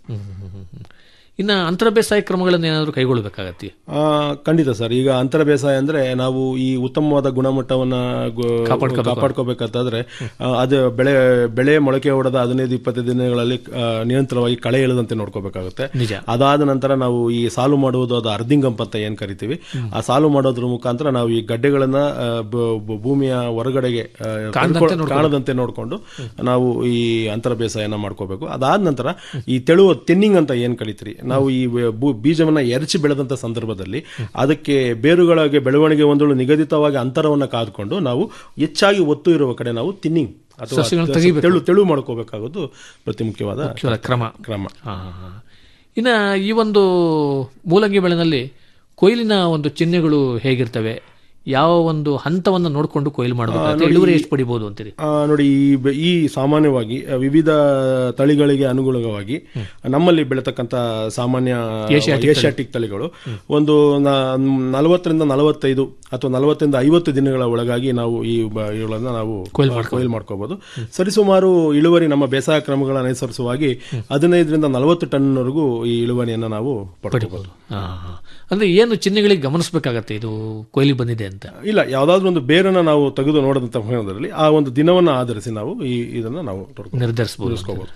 ಇನ್ನ ಅಂತರ ಬೇಸಾಯ ಕ್ರಮಗಳನ್ನು ಏನಾದರೂ ಕೈಗೊಳ್ಳಬೇಕಾಗತ್ತೆ ಆ, ಖಂಡಿತ ಸರ್ ಈಗ ಅಂತರ ಬೇಸಾಯ ಅಂದ್ರೆ ನಾವು ಈ ಉತ್ತಮವಾದ ಗುಣಮಟ್ಟವನ್ನ ಗು- ಕಾಪಾಡ್ಕೋಬೇಕಾದ್ರೆ ಆ, ಅದು ಬೆಳೆ ಬೆಳೆ ಮೊಳಕೆ ಹೊಡೆದ ಹದಿನೈದು ಇಪ್ಪತ್ತು ದಿನಗಳಲ್ಲಿ ಆ, ನಿರಂತರವಾಗಿ ಕಳೆ ಇಳದಂತೆ ನೋಡ್ಕೋಬೇಕಾಗುತ್ತೆ ನಿಜ. ಅದಾದ ನಂತರ ನಾವು ಈ ಸಾಲು ಮಾಡುವುದು ಅದು ಅರ್ಧಿಂಗಂಪ್ ಅಂತ ಏನ್ ಕರಿತೀವಿ ಆ ಸಾಲು ಮಾಡೋದ್ರ ಮುಖಾಂತರ ನಾವು ಈ ಗಡ್ಡೆಗಳನ್ನ ಆ, ಬ- ಬ- ಭೂಮಿಯ ಹೊರಗಡೆಗೆ ಆ, ಕಣ್ಕೊಳ್- ಕಾಣದಂತೆ ನೋಡಿಕೊಂಡು ನಾವು ಈ ಅಂತರ ಬೇಸಾಯನ ಮಾಡ್ಕೋಬೇಕು ಅದಾದ ನಂತರ ಈ ತೆಳುವ ತೆನ್ನಿಂಗ್ ಅಂತ ಏನ್ ಕರಿತೀರಿ ನಾವು ಈ ಬು- ಬೀಜವನ್ನ ಎರಚಿ ಬೆಳೆದಂತ ಸಂದರ್ಭದಲ್ಲಿ ಅದಕ್ಕೆ ಬೇರುಗಳಿಗೆ ಬೆಳವಣಿಗೆ ಒಂದಳು ನಿಗದಿತವಾಗಿ ಅಂತರವನ್ನ ಕಾದ್ಕೊಂಡು ನಾವು ಹೆಚ್ಚಾಗಿ ಒತ್ತು ಇರುವ ಕಡೆ ನಾವು ತಿನ್ನಿಂಗ್ ಅಥವಾ ಸಸ್ಯಗಳನ್ನ ತೆಗಿಬೇಕು. ತೆಳು ತೆಳು ಮಾಡ್ಕೋಬೇಕಾಗೋದು ಪ್ರತಿ ಮುಖ್ಯವಾದ ಮುಖ್ಯವಾದ ಕ್ರಮ ಕ್ರಮ ಆ, ಇನ್ನ ಈ ಒಂದು ಮೂಲಂಗಿ ಬೆಳೆನಲ್ಲಿ ಕೊಯ್ಲಿನ ಒಂದು ಚಿಹ್ನೆಗಳು ಹೇಗಿರ್ತವೆ ಯಾವ ಒಂದು ಹಂತವನ್ನು ನೋಡಿಕೊಂಡು ಕೊಯ್ಲು ಮಾಡಬೇಕು ಇಳುವರಿ ಎಷ್ಟು ಪಡಿಬಹುದು ಅಂತೀರಿ ಆ, ನೋಡಿ ಈ ಬೆ- ಈ ಸಾಮಾನ್ಯವಾಗಿ ಆ, ವಿವಿಧ ತಳಿಗಳಿಗೆ ಅನುಗುಣವಾಗಿ ನಮ್ಮಲ್ಲಿ ಬೆಳತಕ್ಕಂತ ಸಾಮಾನ್ಯ ಏಷ್ಯಾಟಿಕ್ ತಳಿಗಳು ಒಂದು ನ- ನಲವತ್ತರಿಂದ ನಲವತ್ತೈದು ಅಥವಾ ನಲವತ್ತರಿಂದ ಐವತ್ತು ದಿನಗಳ ಒಳಗಾಗಿ ನಾವು ಈ ಬ- ಇವುಗಳನ್ನ ನಾವು ಕೊಯ್ಲು ಮಾಡ್ಕೋಬಹುದು ಸರಿಸುಮಾರು ಇಳುವರಿ ನಮ್ಮ ಬೇಸಾಯ ಕ್ರಮಗಳನ್ನು ಅನುಸರಿಸುವಾಗಿ ಹದಿನೈದರಿಂದ ನಲವತ್ತು ಟನ್ವರೆಗೂ ಈ ಇಳುವರಿಯನ್ನ ನಾವು ಪಡ್ಕೋಬಹುದು ಆ, ಅಂದ್ರೆ ಏನು ಚಿಹ್ನೆಗಳಿಗೆ ಗಮನಿಸಬೇಕಾಗತ್ತೆ ಇದು ಕೊಯ್ಲಿ ಬಂದಿದೆ ಅಂತ ಇಲ್ಲ ಯಾವ್ದಾದ್ರು ಒಂದು ಬೇರನ್ನ ನಾವು ತೆಗೆದು ನೋಡಿದಂತ ಸಮಯದಲ್ಲಿ ಆ ಒಂದು ದಿನವನ್ನ ಆಧರಿಸಿ ನಾವು ಈ ಇದನ್ನ ನಾವು ನೋಡ್ಕೊ- ನಿರ್ಧರಿಸಬಹುದು ನಿರ್ಧರಿಸ್ಕೋಬಹುದು.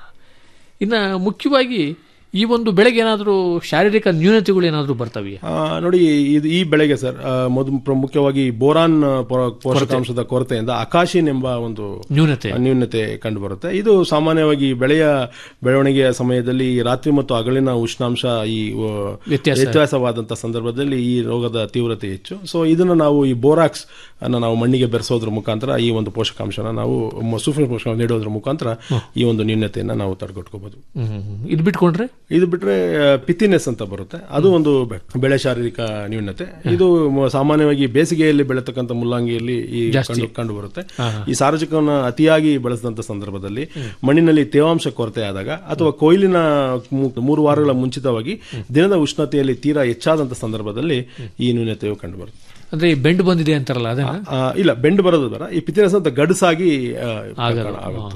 ಇನ್ನ ಮುಖ್ಯವಾಗಿ ಈ ಒಂದು ಬೆಳೆಗೆ ಏನಾದರೂ ಶಾರೀರಿಕ ನ್ಯೂನತೆಗಳು ಏನಾದರೂ ಬರ್ತವೆ ಆ, ನೋಡಿ ಇದು ಈ ಬೆಳೆಗೆ ಸರ್ ಆ, ಮೊದಲು ಪ್ರ- ಮುಖ್ಯವಾಗಿ ಬೋರಾನ್ ಪೊ- ಪೋಷಕಾಂಶದ ಕೊರತೆಯಿಂದ ಅಕಾಶಿನ್ ಎಂಬ ಒಂದು ನ್ಯೂನತೆ ನ್ಯೂನತೆ ಕಂಡು ಬರುತ್ತೆ ಇದು ಸಾಮಾನ್ಯವಾಗಿ ಬೆಳೆಯ ಬೆಳವಣಿಗೆಯ ಸಮಯದಲ್ಲಿ ಈ ರಾತ್ರಿ ಮತ್ತು ಹಗಲಿನ ಉಷ್ಣಾಂಶ ಈ ಆ, ವ್ಯತ್ಯಾಸ. ವ್ಯತ್ಯಾಸವಾದಂತಹ ಸಂದರ್ಭದಲ್ಲಿ ಈ ರೋಗದ ತೀವ್ರತೆ ಹೆಚ್ಚು ಸೊ ಇದನ್ನು ನಾವು ಈ ಬೋರಾಕ್ಸ್ ಅನ್ನ ನಾವು ಮಣ್ಣಿಗೆ ಬೆರೆಸೋದ್ರ ಮುಖಾಂತರ ಈ ಒಂದು ಪೋಷಕಾಂಶನ ನಾವು ಮ- ಸೂಕ್ಷ್ಮ ಪೋಷಕಾಂಶ ನೀಡೋದ್ರ ಮುಖಾಂತರ ಈ ಒಂದು ನ್ಯೂನತೆಯನ್ನ ನಾವು ತಡೆಗಟ್ಕೋಬಹುದು ಹ್ಮ್. ಇದು ಬಿಟ್ಕೊಂಡ್ರೆ ಇದು ಬಿಟ್ರೆ ಪಿತಿನೆಸ್ ಅಂತ ಬರುತ್ತೆ ಅದು ಒಂದು ಬೆ- ಬೆಳೆ ಶಾರೀರಿಕ ನ್ಯೂನತೆ ಇದು ಮ- ಸಾಮಾನ್ಯವಾಗಿ ಬೇಸಿಗೆಯಲ್ಲಿ ಬೆಳೆತಕ್ಕಂಥ ಮುಲ್ಲಂಗಿಯಲ್ಲಿ ಈ ಕಂಡು ಕಂಡು ಬರುತ್ತೆ ಈ ಸಾರಜಕವನ್ನ ಅತಿಯಾಗಿ ಬಳಸಿದಂತ ಸಂದರ್ಭದಲ್ಲಿ ಮಣ್ಣಿನಲ್ಲಿ ತೇವಾಂಶ ಕೊರತೆ ಆದಾಗ ಅಥವಾ ಕೊಯ್ಲಿನ ಮು- ಮೂರು ವಾರಗಳ ಮುಂಚಿತವಾಗಿ ದಿನದ ಉಷ್ಣತೆಯಲ್ಲಿ ತೀರಾ ಹೆಚ್ಚಾದಂತ ಸಂದರ್ಭದಲ್ಲಿ ಈ ನ್ಯೂನತೆಯು ಕಂಡು ಬರುತ್ತೆ ಅಂದ್ರೆ ಈ ಬೆಂಡ್ ಬಂದಿದೆ ಅಂತಾರಲ್ಲ ಅದೇನಾ ಆ, ಇಲ್ಲ ಬೆಂಡ್ ಬರೋದು ಬೇಡ ಈ ಪಿತಿನೆಸ್ ಅಂತ ಗಡಸಾಗಿ ಆ, ಆಗಲ್ಲ. ಆಗುತ್ತೆ ಆ.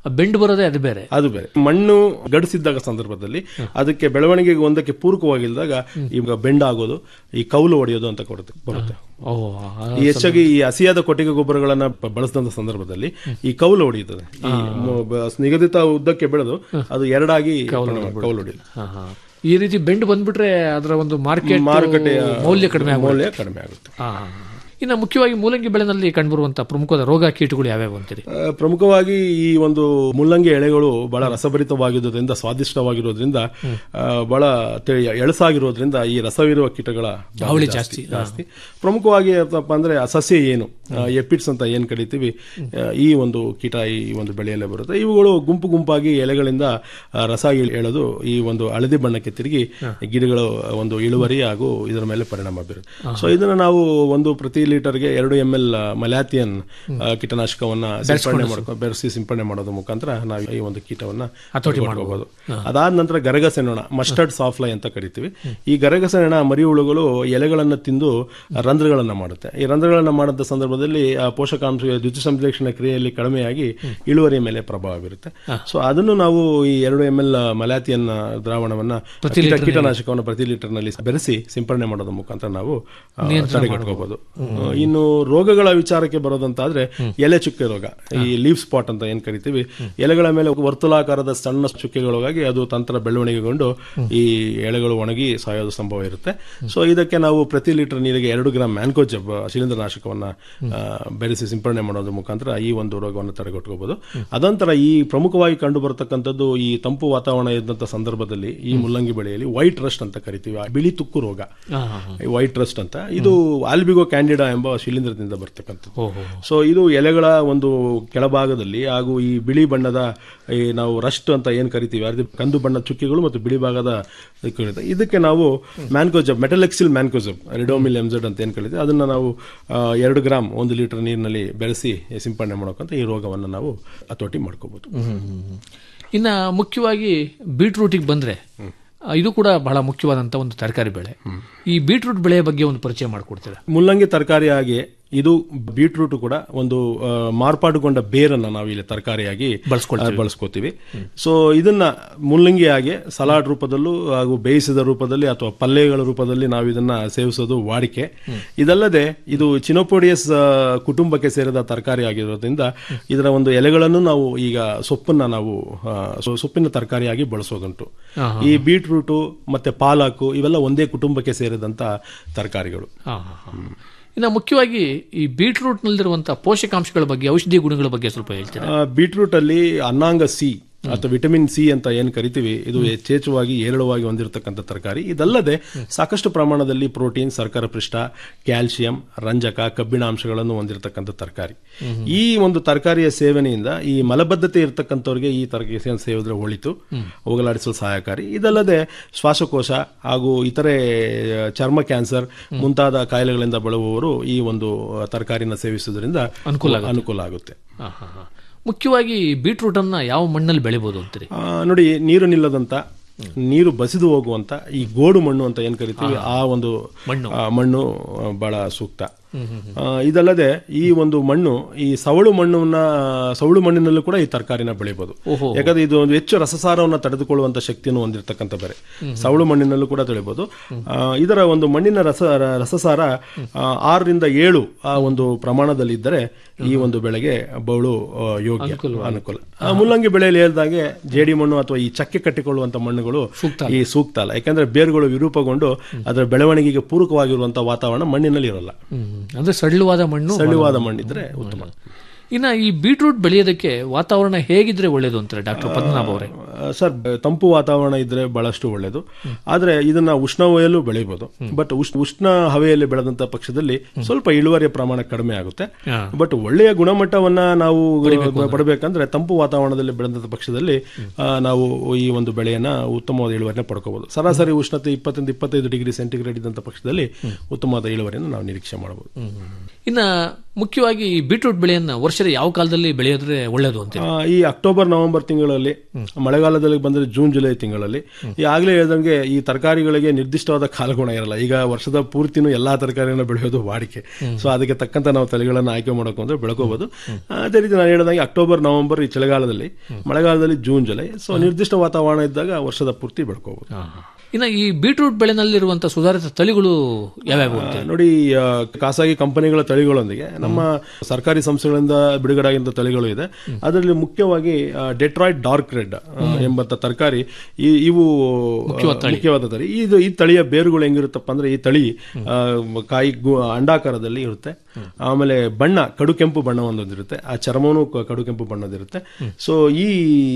ಬೆಂಡ್ ಬರೋದೇ ಅದು ಬೇರೆ ಅದು ಬೇರೆ ಮಣ್ಣು ಗಡಿಸಿದ್ದಾಗ ಸಂದರ್ಭದಲ್ಲಿ ಅದಕ್ಕೆ ಬೆಳವಣಿಗೆಗೆ ಒಂದಕ್ಕೆ ಪೂರಕವಾಗಿಲ್ದಾಗ ಈಗ ಬೆಂಡ್ ಆಗೋದು ಈ ಕೌಲು ಹೊಡೆಯೋದು ಅಂತ ಕೊಡುತ್ತೆ ಬರುತ್ತೆ ಓ ಈ ಹೆಚ್ಚಾಗಿ ಈ ಹಸಿಯಾದ ಕೊಟ್ಟಿಗೆ ಗೊಬ್ಬರಗಳನ್ನ ಬ- ಬಳಸಿದಂತ ಸಂದರ್ಭದಲ್ಲಿ ಈ ಕೌಲು ಹೊಡೆಯುತ್ತದೆ ಈ ಮೊ- ಬ- ನಿಗದಿತ ಉದ್ದಕ್ಕೆ ಬೆಳೆದು ಅದು ಎರಡಾಗಿ ಕೌಲು ಹೊಡೆಯುತ್ತೆ ಹಾ, ಹಾ. ಈ ರೀತಿ ಬೆಂಡ್ ಬಂದ್ಬಿಟ್ರೆ ಅದರ ಒಂದು ಮಾರ್ಕೆಟ್ ಮಾರುಕಟ್ಟೆಯ ಮೌಲ್ಯ ಕಡಿಮೆ ಆಗುತ್ತೆ ಮೌಲ್ಯ ಕಡಿಮೆ ಆಗುತ್ತೆ ಹಾ, ಹಾ, ಹಾ. ಇನ್ನು ಮುಖ್ಯವಾಗಿ ಮೂಲಂಗಿ ಬೆಳೆನಲ್ಲಿ ಕಂಡುಬರುವಂತಹ ಪ್ರಮುಖವಾದ ರೋಗ ಕೀಟಗಳು ಯಾವ್ಯಾವು ಅಂತೀರಿ ಆ, ಪ್ರಮುಖವಾಗಿ ಈ ಒಂದು ಮುಲ್ಲಂಗಿ ಎಳೆಗಳು ಬಹಳ ರಸಭರಿತವಾಗಿರೋದ್ರಿಂದ ಸ್ವಾದಿಷ್ಟವಾಗಿರೋದ್ರಿಂದ ಆ, ಬಹಳ ತೆ- ಎಳಸಾಗಿರೋದ್ರಿಂದ ಈ ರಸವಿರುವ ಕೀಟಗಳ ಬಾಧೆ ಹಾವಳಿ ಜಾಸ್ತಿ ಜಾಸ್ತಿ, ಜಾಸ್ತಿ ಪ್ರಮುಖವಾಗಿ ಏನಪ್ಪ ಅಂದ್ರೆ ಆ ಸಸ್ಯ ಏನು ಎಪಿಡ್ಸ್ ಅಂತ ಏನ್ ಕರಿತೀವಿ ಆ, ಈ ಒಂದು ಕೀಟ ಈ ಒಂದು ಬೆಳೆಯಲ್ಲೇ ಬರುತ್ತೆ ಇವುಗಳು ಗುಂಪು ಗುಂಪಾಗಿ ಎಲೆಗಳಿಂದ ಆ, ರಸ ಎಳ್- ಎಳೆದು ಈ ಒಂದು ಹಳದಿ ಬಣ್ಣಕ್ಕೆ ತಿರುಗಿ ಗಿಡಗಳು ಒಂದು ಇಳುವರಿ ಹಾಗೂ ಇದರ ಮೇಲೆ ಪರಿಣಾಮ ಬೀರುತ್ತೆ ಸೊ ಇದನ್ನ ನಾವು ಒಂದು ಪ್ರತಿ ಲೀಟರ್ಗೆ ಎರಡು ಎಂ ಎಲ್ ಮಲ್ಯಾಥಿಯನ್ ಕೀಟನಾಶಕವನ್ನ ಸಿಂಪಡಣೆ ಮಾಡ್ಕೊ ಬೆರೆಸಿ ಸಿಂಪಡಣೆ ಮಾಡೋದ್ರ ಮುಖಾಂತರ ನಾವು ಈ ಒಂದು ಕೀಟವನ್ನ ಹತೋಟಿ ಮಾಡಬಹುದು ಅದಾದ ನಂತರ ಗರಗಸೆನೊಣ ಮಸ್ಟರ್ಡ್ ಸಾಫ್ಲೈ ಅಂತ ಕರಿತೀವಿ ಈ ಗರಗಸೆನೊಣ ಮರಿ ಹುಳುಗಳು ಎಲೆಗಳನ್ನ ತಿಂದು ರಂಧ್ರಗಳನ್ನ ಮಾಡುತ್ತೆ ಈ ರಂಧ್ರಗಳನ್ನ ಮಾಡಿದ ಸಂದರ್ಭದಲ್ಲಿ ಆ ಪೋಷಕಾಂಶ ದ್ಯುತಿ ಸಂಶ್ಲೇಷಣೆ ಕ್ರಿಯೆಯಲ್ಲಿ ಕಡಿಮೆಯಾಗಿ ಇಳುವರಿಯ ಮೇಲೆ ಪ್ರಭಾವ ಬೀರುತ್ತೆ ಸೊ ಅದನ್ನು ನಾವು ಈ ಎರಡು ಎಂ ಎಲ್ ಮಲ್ಯಾಥಿಯನ್ ದ್ರಾವಣವನ್ನ ಕೀಟ- ಕೀಟನಾಶಕವನ್ನು ಪ್ರತಿ ಲೀಟರ್ ನಲ್ಲಿ ಬೆರೆಸಿ ಸಿಂಪಡಣೆ ಮಾಡೋದ್ರ ಮುಖಾಂತರ ನಾವು ಆ, ತಡೆಗಟ್ಕೋಬಹುದು ಆ, ಇನ್ನು ರೋಗಗಳ ವಿಚಾರಕ್ಕೆ ಬರೋದಂತಾದ್ರೆ ಎಲೆ ಚುಕ್ಕೆ ರೋಗ ಈ ಲೀವ್ ಸ್ಪಾಟ್ ಅಂತ ಏನ್ ಕರಿತೀವಿ ಎಲೆಗಳ ಮೇಲೆ ವರ್ತುಲಾಕಾರದ ಸಣ್ಣ ಚುಕ್ಕೆಗಳಾಗಿ ಅದು ತಂತ್ರ ಬೆಳವಣಿಗೆಗೊಂಡು ಈ ಎಲೆಗಳು ಒಣಗಿ ಸಾಯೋದು ಸಂಭವ ಇರುತ್ತೆ ಸೊ ಇದಕ್ಕೆ ನಾವು ಪ್ರತಿ ಲೀಟರ್ ನೀರಿಗೆ ಎರಡು ಗ್ರಾಮ್ ಮ್ಯಾನ್ಕೋಜಬ್ ಶಿಲೀಂಧ್ರನಾಶಕವನ್ನ ಆ, ಬೆರೆಸಿ ಸಿಂಪಡಣೆ ಮಾಡೋದ್ರ ಮುಖಾಂತರ ಈ ಒಂದು ರೋಗವನ್ನು ತಡೆಗಟ್ಟಬಹುದು ಅದಂತರ ಈ ಪ್ರಮುಖವಾಗಿ ಕಂಡು ಬರತಕ್ಕಂಥದ್ದು ಈ ತಂಪು ವಾತಾವರಣ ಇದ್ದಂತ ಸಂದರ್ಭದಲ್ಲಿ ಈ ಮುಲ್ಲಂಗಿ ಬೆಳೆಯಲ್ಲಿ ವೈಟ್ ರಸ್ಟ್ ಅಂತ ಕರಿತೀವಿ ಆ ಬಿಳಿ ತುಕ್ಕು ರೋಗ ಈ ವೈಟ್ ರಸ್ಟ್ ಅಂತ ಇದು ಆಲ್ಬಿಗೋ ಕ್ಯಾಂಡಿಡಾ ಎಂಬ ಶಿಲೀಂಧ್ರದಿಂದ ಬರ್ತಕ್ಕಂಥದ್ದು ಸೊ ಇದು ಎಲೆಗಳ ಒಂದು ಕೆಳಭಾಗದಲ್ಲಿ ಹಾಗೂ ಈ ಬಿಳಿ ಬಣ್ಣದ ಈ ನಾವು ರಸ್ಟ್ ಅಂತ ಏನ್ ಕರಿತೀವಿ ಅದು ಕಂದು ಬಣ್ಣದ ಚುಕ್ಕಿಗಳು ಮತ್ತು ಬಿಳಿ ಭಾಗದ ಇದಕ್ಕೆ ಇರುತ್ತೆ. ಇದಕ್ಕೆ ನಾವು mancozeb metalaxyl mancozeb ridomil MZ ಅಂತ ಏನ್ ಕರಿತೀವಿ ಅದನ್ನ ನಾವು ಆ, ಎರಡು ಗ್ರಾಮ್ ಒಂದು ಲೀಟರ್ ನೀರಿನಲ್ಲಿ ಬೆರೆಸಿ ಸಿಂಪಡಣೆ ಮಾಡೋಕ್ಕಂತ ಈ ರೋಗವನ್ನು ನಾವು ಹತೋಟಿ ಮಾಡ್ಕೋಬಹುದು ಇನ್ನ ಮುಖ್ಯವಾಗಿ ಬೀಟ್ರೂಟಿಗೆ ಬಂದ್ರೆ ಆ, ಇದು ಕೂಡ ಬಹಳ ಮುಖ್ಯವಾದಂತ ಒಂದು ತರಕಾರಿ ಬೆಳೆ ಈ ಬೀಟ್ರೂಟ್ ಬೆಳೆಯ ಬಗ್ಗೆ ಒಂದು ಪರಿಚಯ ಮಾಡಿಕೊಡ್ತೀರಾ ಮುಲ್ಲಂಗಿ ತರಕಾರಿಯಾಗಿ ಇದು ಬೀಟ್ರೂಟ್ ಕೂಡ ಒಂದು ಆ, ಮಾರ್ಪಾಡುಗೊಂಡ ಬೇರನ್ನ ನಾವು ಇಲ್ಲಿ ತರಕಾರಿಯಾಗಿ ಆ, ಬಳಸ್ಕೊತೀವಿ ಸೊ ಇದನ್ನ ಮುಲ್ಲಂಗಿಯಾಗಿ ಸಲಾಡ್ ರೂಪದಲ್ಲೂ ಹಾಗೂ ಬೇಯಿಸಿದ ರೂಪದಲ್ಲಿ ಅಥವಾ ಪಲ್ಯಗಳ ರೂಪದಲ್ಲಿ ನಾವು ಇದನ್ನ ಸೇವಿಸೋದು ವಾಡಿಕೆ ಇದಲ್ಲದೆ ಇದು ಚಿನೋಪೋಡಿಯಸ್ ಆ, ಕುಟುಂಬಕ್ಕೆ ಸೇರಿದ ತರಕಾರಿ ಆಗಿರೋದ್ರಿಂದ ಇದರ ಒಂದು ಎಲೆಗಳನ್ನು ನಾವು ಈಗ ಸೊಪ್ಪನ್ನ ನಾವು ಆ, ಸೊ- ಸೊಪ್ಪಿನ ತರಕಾರಿಯಾಗಿ ಬಳಸೋದುಂಟು ಈ ಬೀಟ್ರೂಟು ಮತ್ತೆ ಪಾಲಾಕು ಇವೆಲ್ಲ ಒಂದೇ ಕುಟುಂಬಕ್ಕೆ ಸೇರಿದಂತ ತರಕಾರಿಗಳು ಹಾ, ಹಾ, ಹಾ. ಇನ್ನು ಮುಖ್ಯವಾಗಿ ಈ ಬೀಟ್ರೂಟ್ ನಲ್ಲಿರುವಂತಹ ಪೋಷಕಾಂಶಗಳ ಬಗ್ಗೆ ಔಷಧಿ ಗುಣಗಳ ಬಗ್ಗೆ ಸ್ವಲ್ಪ ಹೇಳ್ತೀರಾ ಆ, ಬೀಟ್ರೂಟ್ ಅಲ್ಲಿ ಅನ್ನಾಂಗ ಸಿ ಅಥವಾ ವಿಟಮಿನ್ ಸಿ ಅಂತ ಏನ್ ಕರಿತೀವಿ ಇದು ಯಥೇಚ್ಛವಾಗಿ ಏರಳವಾಗಿ ಹೊಂದಿರತಕ್ಕಂಥ ತರಕಾರಿ ಇದಲ್ಲದೆ ಸಾಕಷ್ಟು ಪ್ರಮಾಣದಲ್ಲಿ ಪ್ರೋಟೀನ್ ಸರ್ಕಾರ ಪೃಷ್ಠ ಕ್ಯಾಲ್ಸಿಯಂ ರಂಜಕ ಕಬ್ಬಿಣಾಂಶಗಳನ್ನು ಹೊಂದಿರತಕ್ಕಂಥ ತರಕಾರಿ ಈ ಒಂದು ತರಕಾರಿಯ ಸೇವನೆಯಿಂದ ಈ ಮಲಬದ್ಧತೆ ಇರತಕ್ಕಂಥವ್ರಿಗೆ ಈ ತರಕಾರಿ ಸೇವಿದ್ರೆ ಒಳಿತು ಹೋಗಲಾಡಿಸಲು ಸಹಾಯಕಾರಿ ಇದಲ್ಲದೆ ಶ್ವಾಸಕೋಶ ಹಾಗೂ ಇತರೆ ಚರ್ಮ ಕ್ಯಾನ್ಸರ್ ಮುಂತಾದ ಕಾಯಿಲೆಗಳಿಂದ ಬಳಲುವವರು ಈ ಒಂದು ತರಕಾರಿನ ಸೇವಿಸುವುದರಿಂದ ಅನುಕೂಲ ಅನುಕೂಲ ಆಗುತ್ತೆ ಹಾ, ಹಾ, ಹಾ. ಮುಖ್ಯವಾಗಿ ಬೀಟ್ರೂಟ್ ಅನ್ನ ಯಾವ ಮಣ್ಣಲ್ಲಿ ಬೆಳಿಬಹುದು ಅಂತೀರಿ ಆ, ನೋಡಿ ನೀರು ನಿಲ್ಲದಂತ ನೀರು ಬಸಿದು ಹೋಗುವಂತ ಈ ಗೋಡು ಮಣ್ಣು ಅಂತ ಏನ್ ಕರಿತೀವಿ ಆ ಒಂದು ಮಣ್ಣು. ಆ, ಮಣ್ಣು ಆ, ಬಹಳ ಸೂಕ್ತ ಆ, ಇದಲ್ಲದೆ ಈ ಒಂದು ಮಣ್ಣು ಈ ಸವಳು ಮಣ್ಣನ್ನ ಸವಳು ಮಣ್ಣಿನಲ್ಲೂ ಕೂಡ ಈ ತರಕಾರಿನ ಬೆಳಿಬಹುದು ಯಾಕಂದ್ರೆ ಇದು ಒಂದು ಹೆಚ್ಚು ರಸಸಾರವನ್ನು ತಡೆದುಕೊಳ್ಳುವಂತ ಶಕ್ತಿಯನ್ನು ಹೊಂದಿರತಕ್ಕಂಥ ಬೆಳೆ ಸವಳು ಮಣ್ಣಿನಲ್ಲೂ ಕೂಡ ಬೆಳಿಬಹುದು ಆ, ಇದರ ಒಂದು ಮಣ್ಣಿನ ರಸ ರ- ರಸಸಾರ ಆ, ಆರರಿಂದ ಏಳು ಆ ಒಂದು ಪ್ರಮಾಣದಲ್ಲಿ ಇದ್ದರೆ ಈ ಒಂದು ಬೆಳೆಗೆ ಬಹಳು ಆ, ಯೋಗ್ಯ ಅನುಕೂಲ ಆ, ಮುಲ್ಲಂಗಿ ಬೆಳೆಯಲ್ಲಿ ಹೇಳ್ದಾಗೆ ಜೇಡಿ ಮಣ್ಣು ಅಥವಾ ಈ ಚಕ್ಕೆ ಕಟ್ಟಿಕೊಳ್ಳುವಂತ ಮಣ್ಣುಗಳು ಈ ಸೂಕ್ತ ಅಲ್ಲ ಯಾಕಂದ್ರೆ ಬೇರುಗಳು ವಿರೂಪಗೊಂಡು ಅದರ ಬೆಳವಣಿಗೆಗೆ ಪೂರಕವಾಗಿರುವಂತಹ ವಾತಾವರಣ ಮಣ್ಣಿನಲ್ಲಿ ಇರಲ್ಲ ಹ್ಮ್. ಅಂದ್ರೆ ಸಡಿಲವಾದ ಮಣ್ಣು ಸಳಿವಾದ ಮಣ್ಣಿದ್ರೆ ಉತ್ತಮ ಇನ್ನ ಈ ಬೀಟ್ರೂಟ್ ಬೆಳೆಯೋದಕ್ಕೆ ವಾತಾವರಣ ಹೇಗಿದ್ರೆ ಒಳ್ಳೇದು ಅಂತಾರೆ ಡಾಕ್ಟರ್ ಪದ್ಮನಾಭ ಅವರೇ ಆ, ಸರ್ ಬ- ತಂಪು ವಾತಾವರಣ ಇದ್ರೆ ಬಹಳಷ್ಟು ಒಳ್ಳೆಯದು ಆದ್ರೆ ಇದನ್ನ ಉಷ್ಣವಯಲ್ಲೂ ಬೆಳೆಯಬಹುದು ಬಟ್ ಉಷ್ಣ ಉಷ್ಣ ಹವೆಯಲ್ಲಿ ಬೆಳೆದಂತ ಪಕ್ಷದಲ್ಲಿ ಸ್ವಲ್ಪ ಇಳುವರಿಯ ಪ್ರಮಾಣ ಕಡಿಮೆ ಆಗುತ್ತೆ ಹಾ. ಬಟ್ ಒಳ್ಳೆಯ ಗುಣಮಟ್ಟವನ್ನ ನಾವು ಪಡಬೇಕಂದ್ರೆ ತಂಪು ವಾತಾವರಣದಲ್ಲಿ ಬೆಳೆದಂತ ಪಕ್ಷದಲ್ಲಿ ಆ, ನಾವು ಈ ಒಂದು ಬೆಳೆಯನ್ನ ಉತ್ತಮವಾದ ಇಳುವರಿನ ಪಡ್ಕೋಬಹುದು ಸರಾಸರಿ ಉಷ್ಣತೆ ಇಪ್ಪತ್ತರಿಂದ ಇಪ್ಪತ್ತೈದು ಡಿಗ್ರಿ ಸೆಂಟಿಗ್ರೇಡ್ ಇದ್ದಂತ ಪಕ್ಷದಲ್ಲಿ ಉತ್ತಮವಾದ ಇಳುವರಿಯನ್ನು ನಾವು ನಿರೀಕ್ಷೆ ಮಾಡಬಹುದು ಇನ್ನ ಮುಖ್ಯವಾಗಿ ಈ ಬೀಟ್ರೂಟ್ ಬೆಳೆಯನ್ನ ವರ್ಷ ಆಚಾರ್ಯ ಯಾವ ಕಾಲದಲ್ಲಿ ಬೆಳೆಯೋದ್ರೆ ಒಳ್ಳೇದು ಅಂತ ಆ, ಈ ಅಕ್ಟೋಬರ್ ನವೆಂಬರ್ ತಿಂಗಳಲ್ಲಿ ಮಳೆಗಾಲದಲ್ಲಿ ಬಂದರೆ ಜೂನ್ ಜುಲೈ ತಿಂಗಳಲ್ಲಿ ಈಗಾಗಲೇ ಹೇಳ್ದಂಗೆ ಈ ತರಕಾರಿಗಳಿಗೆ ನಿರ್ದಿಷ್ಟವಾದ ಕಾಲಗುಣ ಇರಲ್ಲ ಈಗ ವರ್ಷದ ಪೂರ್ತಿನೂ ಎಲ್ಲಾ ತರಕಾರಿಗಳನ್ನ ಬೆಳೆಯೋದು ವಾಡಿಕೆ ಸೊ ಅದಕ್ಕೆ ತಕ್ಕಂತ ನಾವು ತಳಿಗಳನ್ನ ಆಯ್ಕೆ ಮಾಡೋಕೆ ಅಂದ್ರೆ ಬೆಳ್ಕೋಬಹುದು ಅದೇ ರೀತಿ ನಾನು ಹೇಳ್ದಂಗೆ ಅಕ್ಟೋಬರ್ ನವೆಂಬರ್ ಈ ಚಳಿಗಾಲದಲ್ಲಿ ಮಳೆಗಾಲದಲ್ಲಿ ಜೂನ್ ಜುಲೈ ಸೊ ನಿರ್ದಿಷ್ಟ ವಾತಾವರಣ ಇದ್ದಾಗ ವರ್ಷದ ಪೂರ್ತಿ ಬೆಳ್ಕೋಬಹುದು ಇನ್ನು ಈ ಬೀಟ್ರೂಟ್ ಬೆಳೆನಲ್ಲಿರುವಂತಹ ಸುಧಾರಿತ ತಳಿಗಳು ಯಾವ್ಯಾವು ಅಂತ ನೋಡಿ ಆ, ಖಾಸಗಿ ಕಂಪನಿಗಳ ತಳಿಗಳೊಂದಿಗೆ ನಮ್ಮ ಸರ್ಕಾರಿ ಸಂಸ್ಥೆಗಳಿಂದ ಬಿಡುಗಡೆ ಆಗಿದ್ದ ತಳಿಗಳು ಇದೆ ಅದರಲ್ಲಿ ಮುಖ್ಯವಾಗಿ ಡೆಟ್ರಾಯ್ಡ್ ಡಾರ್ಕ್ ರೆಡ್ ಎಂಬಂತ ತರಕಾರಿ ಈ- ಇವು ಆ, ಮುಖ್ಯವಾದ ತಳಿ ಇದು ಈ ತಳಿಯ ಬೇರುಗಳು ಹೆಂಗಿರುತ್ತಪ್ಪ ಅಂದ್ರೆ ಈ ತಳಿ ಆ, ಕಾಯಿ ಗು- ಅಂಡಾಕಾರದಲ್ಲಿ ಇರುತ್ತೆ ಆಮೇಲೆ ಬಣ್ಣ ಕಡು ಕೆಂಪು ಬಣ್ಣ ಒಂದೊಂದಿರುತ್ತೆ ಆ ಚರ್ಮವೂ ಕ- ಕಡು ಕೆಂಪು ಬಣ್ಣದಿರುತ್ತೆ ಸೊ ಈ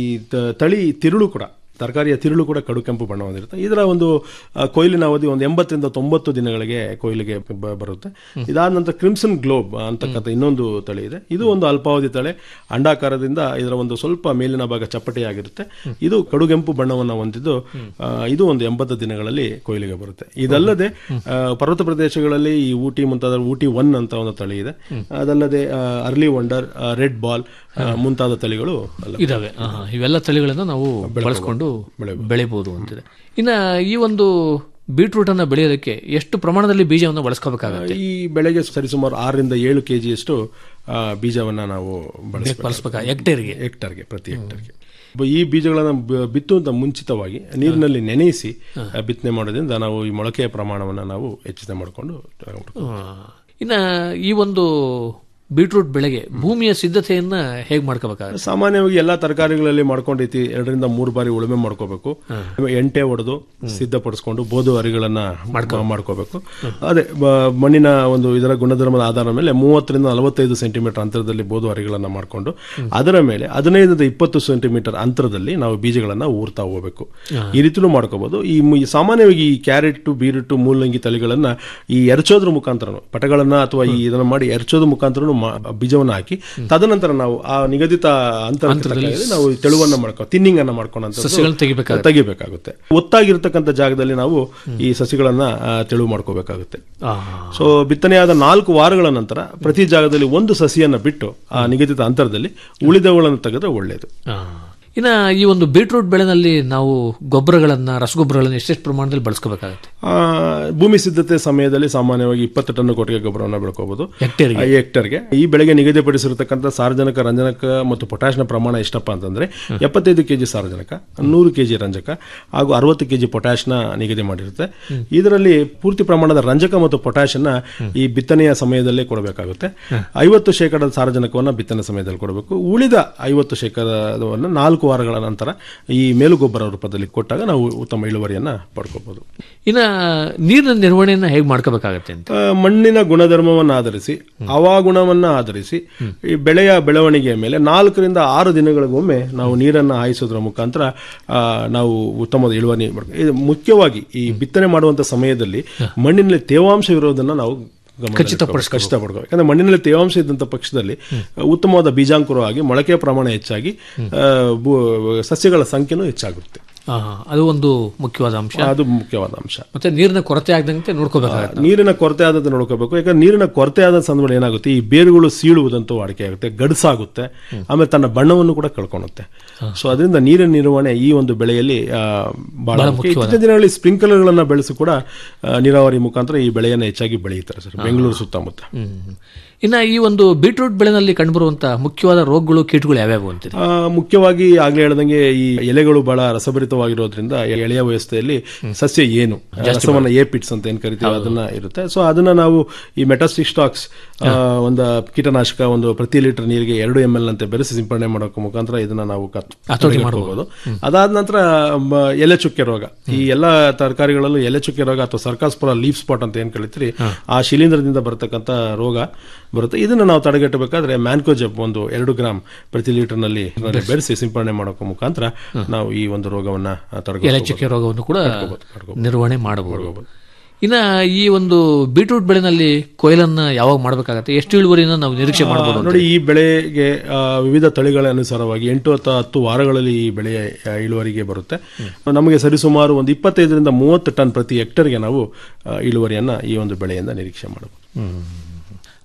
ತ- ತಳಿ ತಿರುಳು ಕೂಡ ತರಕಾರಿಯ ತಿರುಳು ಕೂಡ ಕಡು ಕೆಂಪು ಬಣ್ಣ ಹೊಂದಿರುತ್ತೆ ಇದರ ಒಂದು ಆ, ಕೊಯ್ಲಿನ ಅವಧಿ ಒಂದು ಎಂಬತ್ತರಿಂದ ತೊಂಬತ್ತು ದಿನಗಳಿಗೆ ಕೊಯ್ಲಿಗೆ ಬ- ಬರುತ್ತೆ ಇದಾದ ನಂತರ ಕ್ರಿಮ್ಸನ್ ಗ್ಲೋಬ್ ಅಂತಕ್ಕಂಥ ಇನ್ನೊಂದು ತಳಿ ಇದೆ ಇದು ಒಂದು ಅಲ್ಪಾವಧಿ ತಳಿ ಅಂಡಾಕಾರದಿಂದ ಇದರ ಒಂದು ಸ್ವಲ್ಪ ಮೇಲಿನ ಭಾಗ ಚಪ್ಪಟೆಯಾಗಿರುತ್ತೆ ಇದು ಕಡುಗೆಂಪು ಬಣ್ಣವನ್ನು ಹೊಂದಿದ್ದು ಆ, ಇದು ಒಂದು ಎಂಬತ್ತು ದಿನಗಳಲ್ಲಿ ಕೊಯ್ಲಿಗೆ ಬರುತ್ತೆ ಇದಲ್ಲದೆ ಆ, ಪರ್ವತ ಪ್ರದೇಶಗಳಲ್ಲಿ ಈ ಊಟಿ ಮುಂತಾದ ಊಟಿ ಒನ್ ಅಂತ ಒಂದು ತಳಿ ಇದೆ ಅದಲ್ಲದೆ ಅರ್ಲಿ ವಂಡರ್ ರೆಡ್ ಬಾಲ್ ಮುಂತಾದ ತಳಿಗಳು ಅಲ್ಲ ಇದಾವೆ ಆಹಾ, ಇವೆಲ್ಲ ತಳಿಗಳನ್ನ ನಾವು ಬಳಸ್ಕೊಂಡು ಬೆಳಿಬಹುದು ಅಂತಿದೆ ಇನ್ನ ಈ ಒಂದು ಬೀಟ್ರೂಟ್ ಅನ್ನ ಬೆಳೆಯೋದಕ್ಕೆ ಎಷ್ಟು ಪ್ರಮಾಣದಲ್ಲಿ ಬೀಜವನ್ನು ಬಳಸ್ಕೋಬೇಕಾಗತ್ತೆ ಈ ಬೆಳೆಗೆ ಸರಿಸುಮಾರು ಆರರಿಂದ ಏಳು ಕೆಜಿಯಷ್ಟು ಆ, ಬೀಜವನ್ನ ನಾವು ಬಳಸಬೇಕು ಬಳಸ್ಬೇಕಾ ಹೆಕ್ಟೇರ್ಗೆ ಹೆಕ್ಟರ್ಗೆ ಪ್ರತಿ ಹೆಕ್ಟರ್ಗೆ ಬ- ಈ ಬೀಜಗಳನ್ನು ಬ- ಬಿತ್ತುವಂತ ಮುಂಚಿತವಾಗಿ ನೀರಿನಲ್ಲಿ ನೆನೆಸಿ ಆ, ಬಿತ್ತನೆ ಮಾಡೋದ್ರಿಂದ ನಾವು ಈ ಮೊಳಕೆಯ ಪ್ರಮಾಣವನ್ನು ನಾವು ಹೆಚ್ಚಿಗೆ ಮಾಡಿಕೊಂಡು ಆ, ಇನ್ನ ಈ ಒಂದು ಬೀಟ್ರೂಟ್ ಬೆಳೆಗೆ ಭೂಮಿಯ ಸಿದ್ಧತೆಯನ್ನ ಹೇಗ್ ಮಾಡ್ಕೋಬೇಕಾಗತ್ತೆ ಸಾಮಾನ್ಯವಾಗಿ ಎಲ್ಲಾ ತರಕಾರಿಗಳಲ್ಲಿ ಮಾಡ್ಕೊಂಡೈತಿ ಎರಡರಿಂದ ಮೂರು ಬಾರಿ ಉಳುಮೆ ಮಾಡ್ಕೋಬೇಕು ಎಂಟೆ ಹೊಡೆದು ಸಿದ್ಧಪಡಿಸ್ಕೊಂಡು ಬೋದು ಅರಿಗಳನ್ನ ಮಾಡ್ಕೋಬೇಕು ಅದೇ ಬ- ಮಣ್ಣಿನ ಒಂದು ಇದರ ಗುಣಧರ್ಮದ ಆಧಾರದ ಮೇಲೆ ಮೂವತ್ತರಿಂದ ನಲವತ್ತೈದು ಸೆಂಟಿಮೀಟರ್ ಅಂತರದಲ್ಲಿ ಬೋದು ಅರಿಗಳನ್ನ ಮಾಡ್ಕೊಂಡು ಅದರ ಮೇಲೆ ಹದಿನೈದರಿಂದ ಇಪ್ಪತ್ತು ಸೆಂಟಿಮೀಟರ್ ಅಂತರದಲ್ಲಿ ನಾವು ಬೀಜಗಳನ್ನ ಊರ್ತಾ ಹೋಗಬೇಕು ಈ ರೀತಿಲೂ ಮಾಡ್ಕೋಬಹುದು ಈ ಮು- ಈ ಸಾಮಾನ್ಯವಾಗಿ ಈ ಕ್ಯಾರೆಟ್ ಬೀರುಟ್ಟು ಮೂಲಂಗಿ ತಳಿಗಳನ್ನ ಈ ಎರಚೋದ್ರ ಮುಖಾಂತರ ಪಟಗಳನ್ನ ಅಥವಾ ಈ ಇದನ್ನ ಮಾಡಿ ಎರಚೋದ್ರ ಮುಖಾಂತರ ಬೀಜವನ್ನ ಹಾಕಿ ತದನಂತರ ನಾವು ಆ ನಿಗದಿತ ಅಂತರ ನಾವು ಈ ತೆಳುವನ್ನ ಮಾಡ್ಕೊ ತಿನ್ನಿಂಗ್ ಅನ್ನ ಮಾಡ್ಕೊಂಡು ಸಸ್ಯಗಳನ್ನ ತೆಗಿಬೇಕಾಗುತ್ತೆ. ತೆಗಿಬೇಕಾಗುತ್ತೆ ಒತ್ತಾಗಿರ್ತಕ್ಕಂಥ ಜಾಗದಲ್ಲಿ ನಾವು ಈ ಸಸಿಗಳನ್ನ ಆ, ತೆಳು ಮಾಡ್ಕೋಬೇಕಾಗುತ್ತೆ ಸೊ ಬಿತ್ತನೆಯಾದ ನಾಲ್ಕು ವಾರಗಳ ನಂತರ ಪ್ರತಿ ಜಾಗದಲ್ಲಿ ಒಂದು ಸಸಿಯನ್ನ ಬಿಟ್ಟು ಆ ನಿಗದಿತ ಅಂತರದಲ್ಲಿ ಉಳಿದವುಗಳನ್ನು ತೆಗೆದ್ರೆ ಒಳ್ಳೆಯದು ಆ. ಇನ್ನ ಈ ಒಂದು ಬೀಟ್ರೂಟ್ ಬೆಳೆನಲ್ಲಿ ನಾವು ಗೊಬ್ಬರಗಳನ್ನ ರಸಗೊಬ್ಬರಗಳನ್ನ ಎಷ್ಟೆಷ್ಟು ಪ್ರಮಾಣದಲ್ಲಿ ಬಳಸ್ಕೋಬೇಕಾಗತ್ತೆ ಆ, ಭೂಮಿ ಸಿದ್ಧತೆ ಸಮಯದಲ್ಲಿ ಸಾಮಾನ್ಯವಾಗಿ ಇಪ್ಪತ್ತು ಟನ್ ಕೊಟ್ಟಿಗೆ ಗೊಬ್ಬರವನ್ನು ಬೆಳ್ಕೋಬಹುದು ಹೆಕ್ಟೇರ್ಗೆ? ಈ ಹೆಕ್ಟರ್ಗೆ ಈ ಬೆಳೆಗೆ ನಿಗದಿಪಡಿಸಿರತಕ್ಕಂಥ ಸಾರಜನಕ ರಂಜನಕ ಮತ್ತು ಪೊಟ್ಯಾಶ್ನ ಪ್ರಮಾಣ ಎಷ್ಟಪ್ಪ ಅಂತಂದ್ರೆ ಎಪ್ಪತ್ತೈದು ಕೆಜಿ ಸಾರಜನಕ ನೂರು ಕೆಜಿ ರಂಜಕ ಹಾಗೂ ಅರವತ್ತು ಕೆಜಿ ಪೊಟ್ಯಾಶ್ನ ನಿಗದಿ ಮಾಡಿರುತ್ತೆ ಇದರಲ್ಲಿ ಪೂರ್ತಿ ಪ್ರಮಾಣದ ರಂಜಕ ಮತ್ತು ಪೊಟ್ಯಾಶನ್ನ ಈ ಬಿತ್ತನೆಯ ಸಮಯದಲ್ಲೇ ಕೊಡಬೇಕಾಗುತ್ತೆ ಐವತ್ತು ಶೇಕಡದ ಸಾರಜನಕವನ್ನು ಬಿತ್ತನೆ ಸಮಯದಲ್ಲಿ ಕೊಡಬೇಕು ಉಳಿದ ಐವತ್ತು ಶೇಕಡವನ್ನು ನಾಲ್ಕು ವಾರಗಳ ನಂತರ ಈ ಮೇಲುಗೊಬ್ಬರ ರೂಪದಲ್ಲಿ ಕೊಟ್ಟಾಗ ನಾವು ಉತ್ತಮ ಇಳುವರಿಯನ್ನ ಪಡ್ಕೋಬಹುದು ಇನ್ನ ನೀರಿನ ನಿರ್ವಹಣೆಯನ್ನ ಹೇಗ್ ಮಾಡ್ಕೋಬೇಕಾಗತ್ತೆ ಅಂತ ಆ, ಮಣ್ಣಿನ ಗುಣಧರ್ಮವನ್ನು ಆಧರಿಸಿ ಹವಾಗುಣವನ್ನ ಆಧರಿಸಿ ಈ ಬೆಳೆಯ ಬೆಳವಣಿಗೆಯ ಮೇಲೆ ನಾಲ್ಕರಿಂದ ಆರು ದಿನಗಳಿಗೊಮ್ಮೆ ನಾವು ನೀರನ್ನು ಹಾಯಿಸೋದ್ರ ಮುಖಾಂತರ ಆ, ನಾವು ಉತ್ತಮವಾದ ಇಳುವರಿ ಮಾಡ್ಕೊ- ಇದು ಮುಖ್ಯವಾಗಿ ಈ ಬಿತ್ತನೆ ಮಾಡುವಂತ ಸಮಯದಲ್ಲಿ ಮಣ್ಣಿನಲ್ಲಿ ತೇವಾಂಶ ಇರೋದನ್ನ ನಾವು ಖಚಿತಪಡಿಸ್ಕೋಬೇಕು. ಖಚಿತಪಡ್ಕೋಬೇಕು ಯಾಕಂದ್ರೆ ಮಣ್ಣಿನಲ್ಲಿ ತೇವಾಂಶ ಇದ್ದಂಥ ಪಕ್ಷದಲ್ಲಿ ಉತ್ತಮವಾದ ಬೀಜಾಂಕುರವಾಗಿ ಮೊಳಕೆಯ ಪ್ರಮಾಣ ಹೆಚ್ಚಾಗಿ ಆ, ಭೂ- ಸಸ್ಯಗಳ ಸಂಖ್ಯೆನೂ ಹೆಚ್ಚಾಗುತ್ತೆ ಆ, ಅದು ಒಂದು ಮುಖ್ಯವಾದ ಅಂಶ ಅದು ಮುಖ್ಯವಾದ ಅಂಶ ಮತ್ತೆ ನೀರಿನ ಕೊರತೆ ಆಗದಂತೆ ನೋಡ್ಕೋಬೇಕಾಗತ್ತೆ ನೀರಿನ ಕೊರತೆ ಆದಂತೆ ನೋಡ್ಕೋಬೇಕು ಯಾಕಂದ್ರೆ ನೀರಿನ ಕೊರತೆ ಆದ ಸಂದರ್ಭದಲ್ಲಿ ಏನಾಗುತ್ತೆ ಈ ಬೇರುಗಳು ಸೀಳುವುದಂತೂ ವಾಡಿಕೆ ಆಗುತ್ತೆ ಗಡಸಾಗುತ್ತೆ ಆಮೇಲೆ ತನ್ನ ಬಣ್ಣವನ್ನು ಕೂಡ ಕಳ್ಕೊಳುತ್ತೆ ಸೊ ಅದರಿಂದ ನೀರಿನ ನಿರ್ವಹಣೆ ಈ ಒಂದು ಬೆಳೆಯಲ್ಲಿ ಆ, ಬಹಳ ಮುಖ್ಯ ಇತ್ತೀಚಿನ ದಿನಗಳಲ್ಲಿ ಸ್ಪ್ರಿಂಕ್ಲರ್ಗಳನ್ನ ಬೆಳೆಸಿ ಕೂಡ ಆ, ನೀರಾವರಿ ಮುಖಾಂತರ ಈ ಬೆಳೆಯನ್ನು ಹೆಚ್ಚಾಗಿ ಬೆಳೆಯುತ್ತಾರೆ ಸರ್ ಬೆಂಗಳೂರು ಸುತ್ತಮುತ್ತ ಹ್ಮ್. ಇನ್ನ ಈ ಒಂದು ಬೀಟ್ರೂಟ್ ಬೆಳೆನಲ್ಲಿ ಕಂಡುಬರುವಂತಹ ಮುಖ್ಯವಾದ ರೋಗಗಳು ಕೀಟಗಳು ಯಾವ್ಯಾವು ಅಂತೀರಿ ಆ, ಮುಖ್ಯವಾಗಿ ಆಗ್ಲೇ ಹೇಳ್ದಂಗೆ ಈ ಎಲೆಗಳು ಬಹಳ ರಸಭರಿತವಾಗಿರೋದ್ರಿಂದ ಎಳೆಯ ವ್ಯವಸ್ಥೆಯಲ್ಲಿ ಸಸ್ಯ ಏನು ರಸವನ್ನ ಏಪಿಟ್ಸ್ ಅಂತ ಏನ್ ಕರಿತೀವಿ ಅದನ್ನ ಇರುತ್ತೆ ಸೊ ಅದನ್ನ ನಾವು ಈ ಮೆಟಾಸ್ಟಿಕ್ ಸ್ಟಾಕ್ಸ್ ಒಂದು ಕೀಟನಾಶಕ ಒಂದು ಪ್ರತಿ ಲೀಟರ್ ನೀರಿಗೆ ಎರಡು ಎಂ ಎಲ್ ಅಂತೆ ಬೆರೆಸಿ ಸಿಂಪಡಣೆ ಮಾಡೋಕೆ ಮುಖಾಂತರ ಇದನ್ನ ನಾವು ಕತ್- ಹತೋಟಿ ತಡೆಗಟ್ಟಬಹುದು ಅದಾದ ನಂತರ ಮ, ಎಲೆ ಚುಕ್ಕೆ ರೋಗ ಈ ಎಲ್ಲಾ ತರಕಾರಿಗಳಲ್ಲೂ ಎಲೆ ಚುಕ್ಕೆ ರೋಗ ಅಥವಾ ಸರ್ಕಾಸ್ಪುರ ಲೀಫ್ ಸ್ಪಾಟ್ ಅಂತ ಏನ್ ಕರಿತೀರಿ ಆ ಶಿಲೀಂಧ್ರದಿಂದ ಬರತಕ್ಕಂತ ರೋಗ ಬರುತ್ತೆ ಇದನ್ನ ನಾವು ತಡೆಗಟ್ಟಬೇಕಾದ್ರೆ ಮ್ಯಾನ್ಕೋಜೆಬ್ ಒಂದು ಎರಡು ಗ್ರಾಮ್ ಪ್ರತಿ ಲೀಟರ್ ನಲ್ಲಿ ಬೆರೆಸಿ ಸಿಂಪಡಣೆ ಮಾಡೋಕೆ ಮುಖಾಂತರ ನಾವು ಈ ಒಂದು ರೋಗವನ್ನ ಎಲೆ ತಡೆಗಟ್ಟಬಹುದು ಚುಕ್ಕೆ ರೋಗವನ್ನು ಕೂಡ ನಿರ್ವಹಣೆ ಮಾಡಬಹುದು ಇನ್ನ ಈ ಒಂದು ಬೀಟ್ರೂಟ್ ಬೆಳೆನಲ್ಲಿ ಕೊಯ್ಲನ್ನ ಯಾವಾಗ ಮಾಡಬೇಕಾಗತ್ತೆ ಎಷ್ಟು ಇಳುವರಿನ ನಾವು ನಿರೀಕ್ಷೆ ಮಾಡಬಹುದು ನೋಡಿ ಈ ಬೆಳೆಗೆ ಆ, ವಿವಿಧ ತಳಿಗಳ ಅನುಸಾರವಾಗಿ ಎಂಟು ಅಥವಾ ಹತ್ತು ವಾರಗಳಲ್ಲಿ ಈ ಬೆಳೆಯ ಆ, ಇಳುವರಿಗೆ ಬರುತ್ತೆ ನಮಗೆ ಸರಿಸುಮಾರು ಒಂದು ಇಪ್ಪತ್ತೈದರಿಂದ ಮೂವತ್ತು ಟನ್ ಪ್ರತಿ ಹೆಕ್ಟರ್ಗೆ ನಾವು ಆ, ಇಳುವರಿಯನ್ನ ಈ ಒಂದು ಬೆಳೆಯಿಂದ ನಿರೀಕ್ಷೆ ಮಾಡಬಹುದು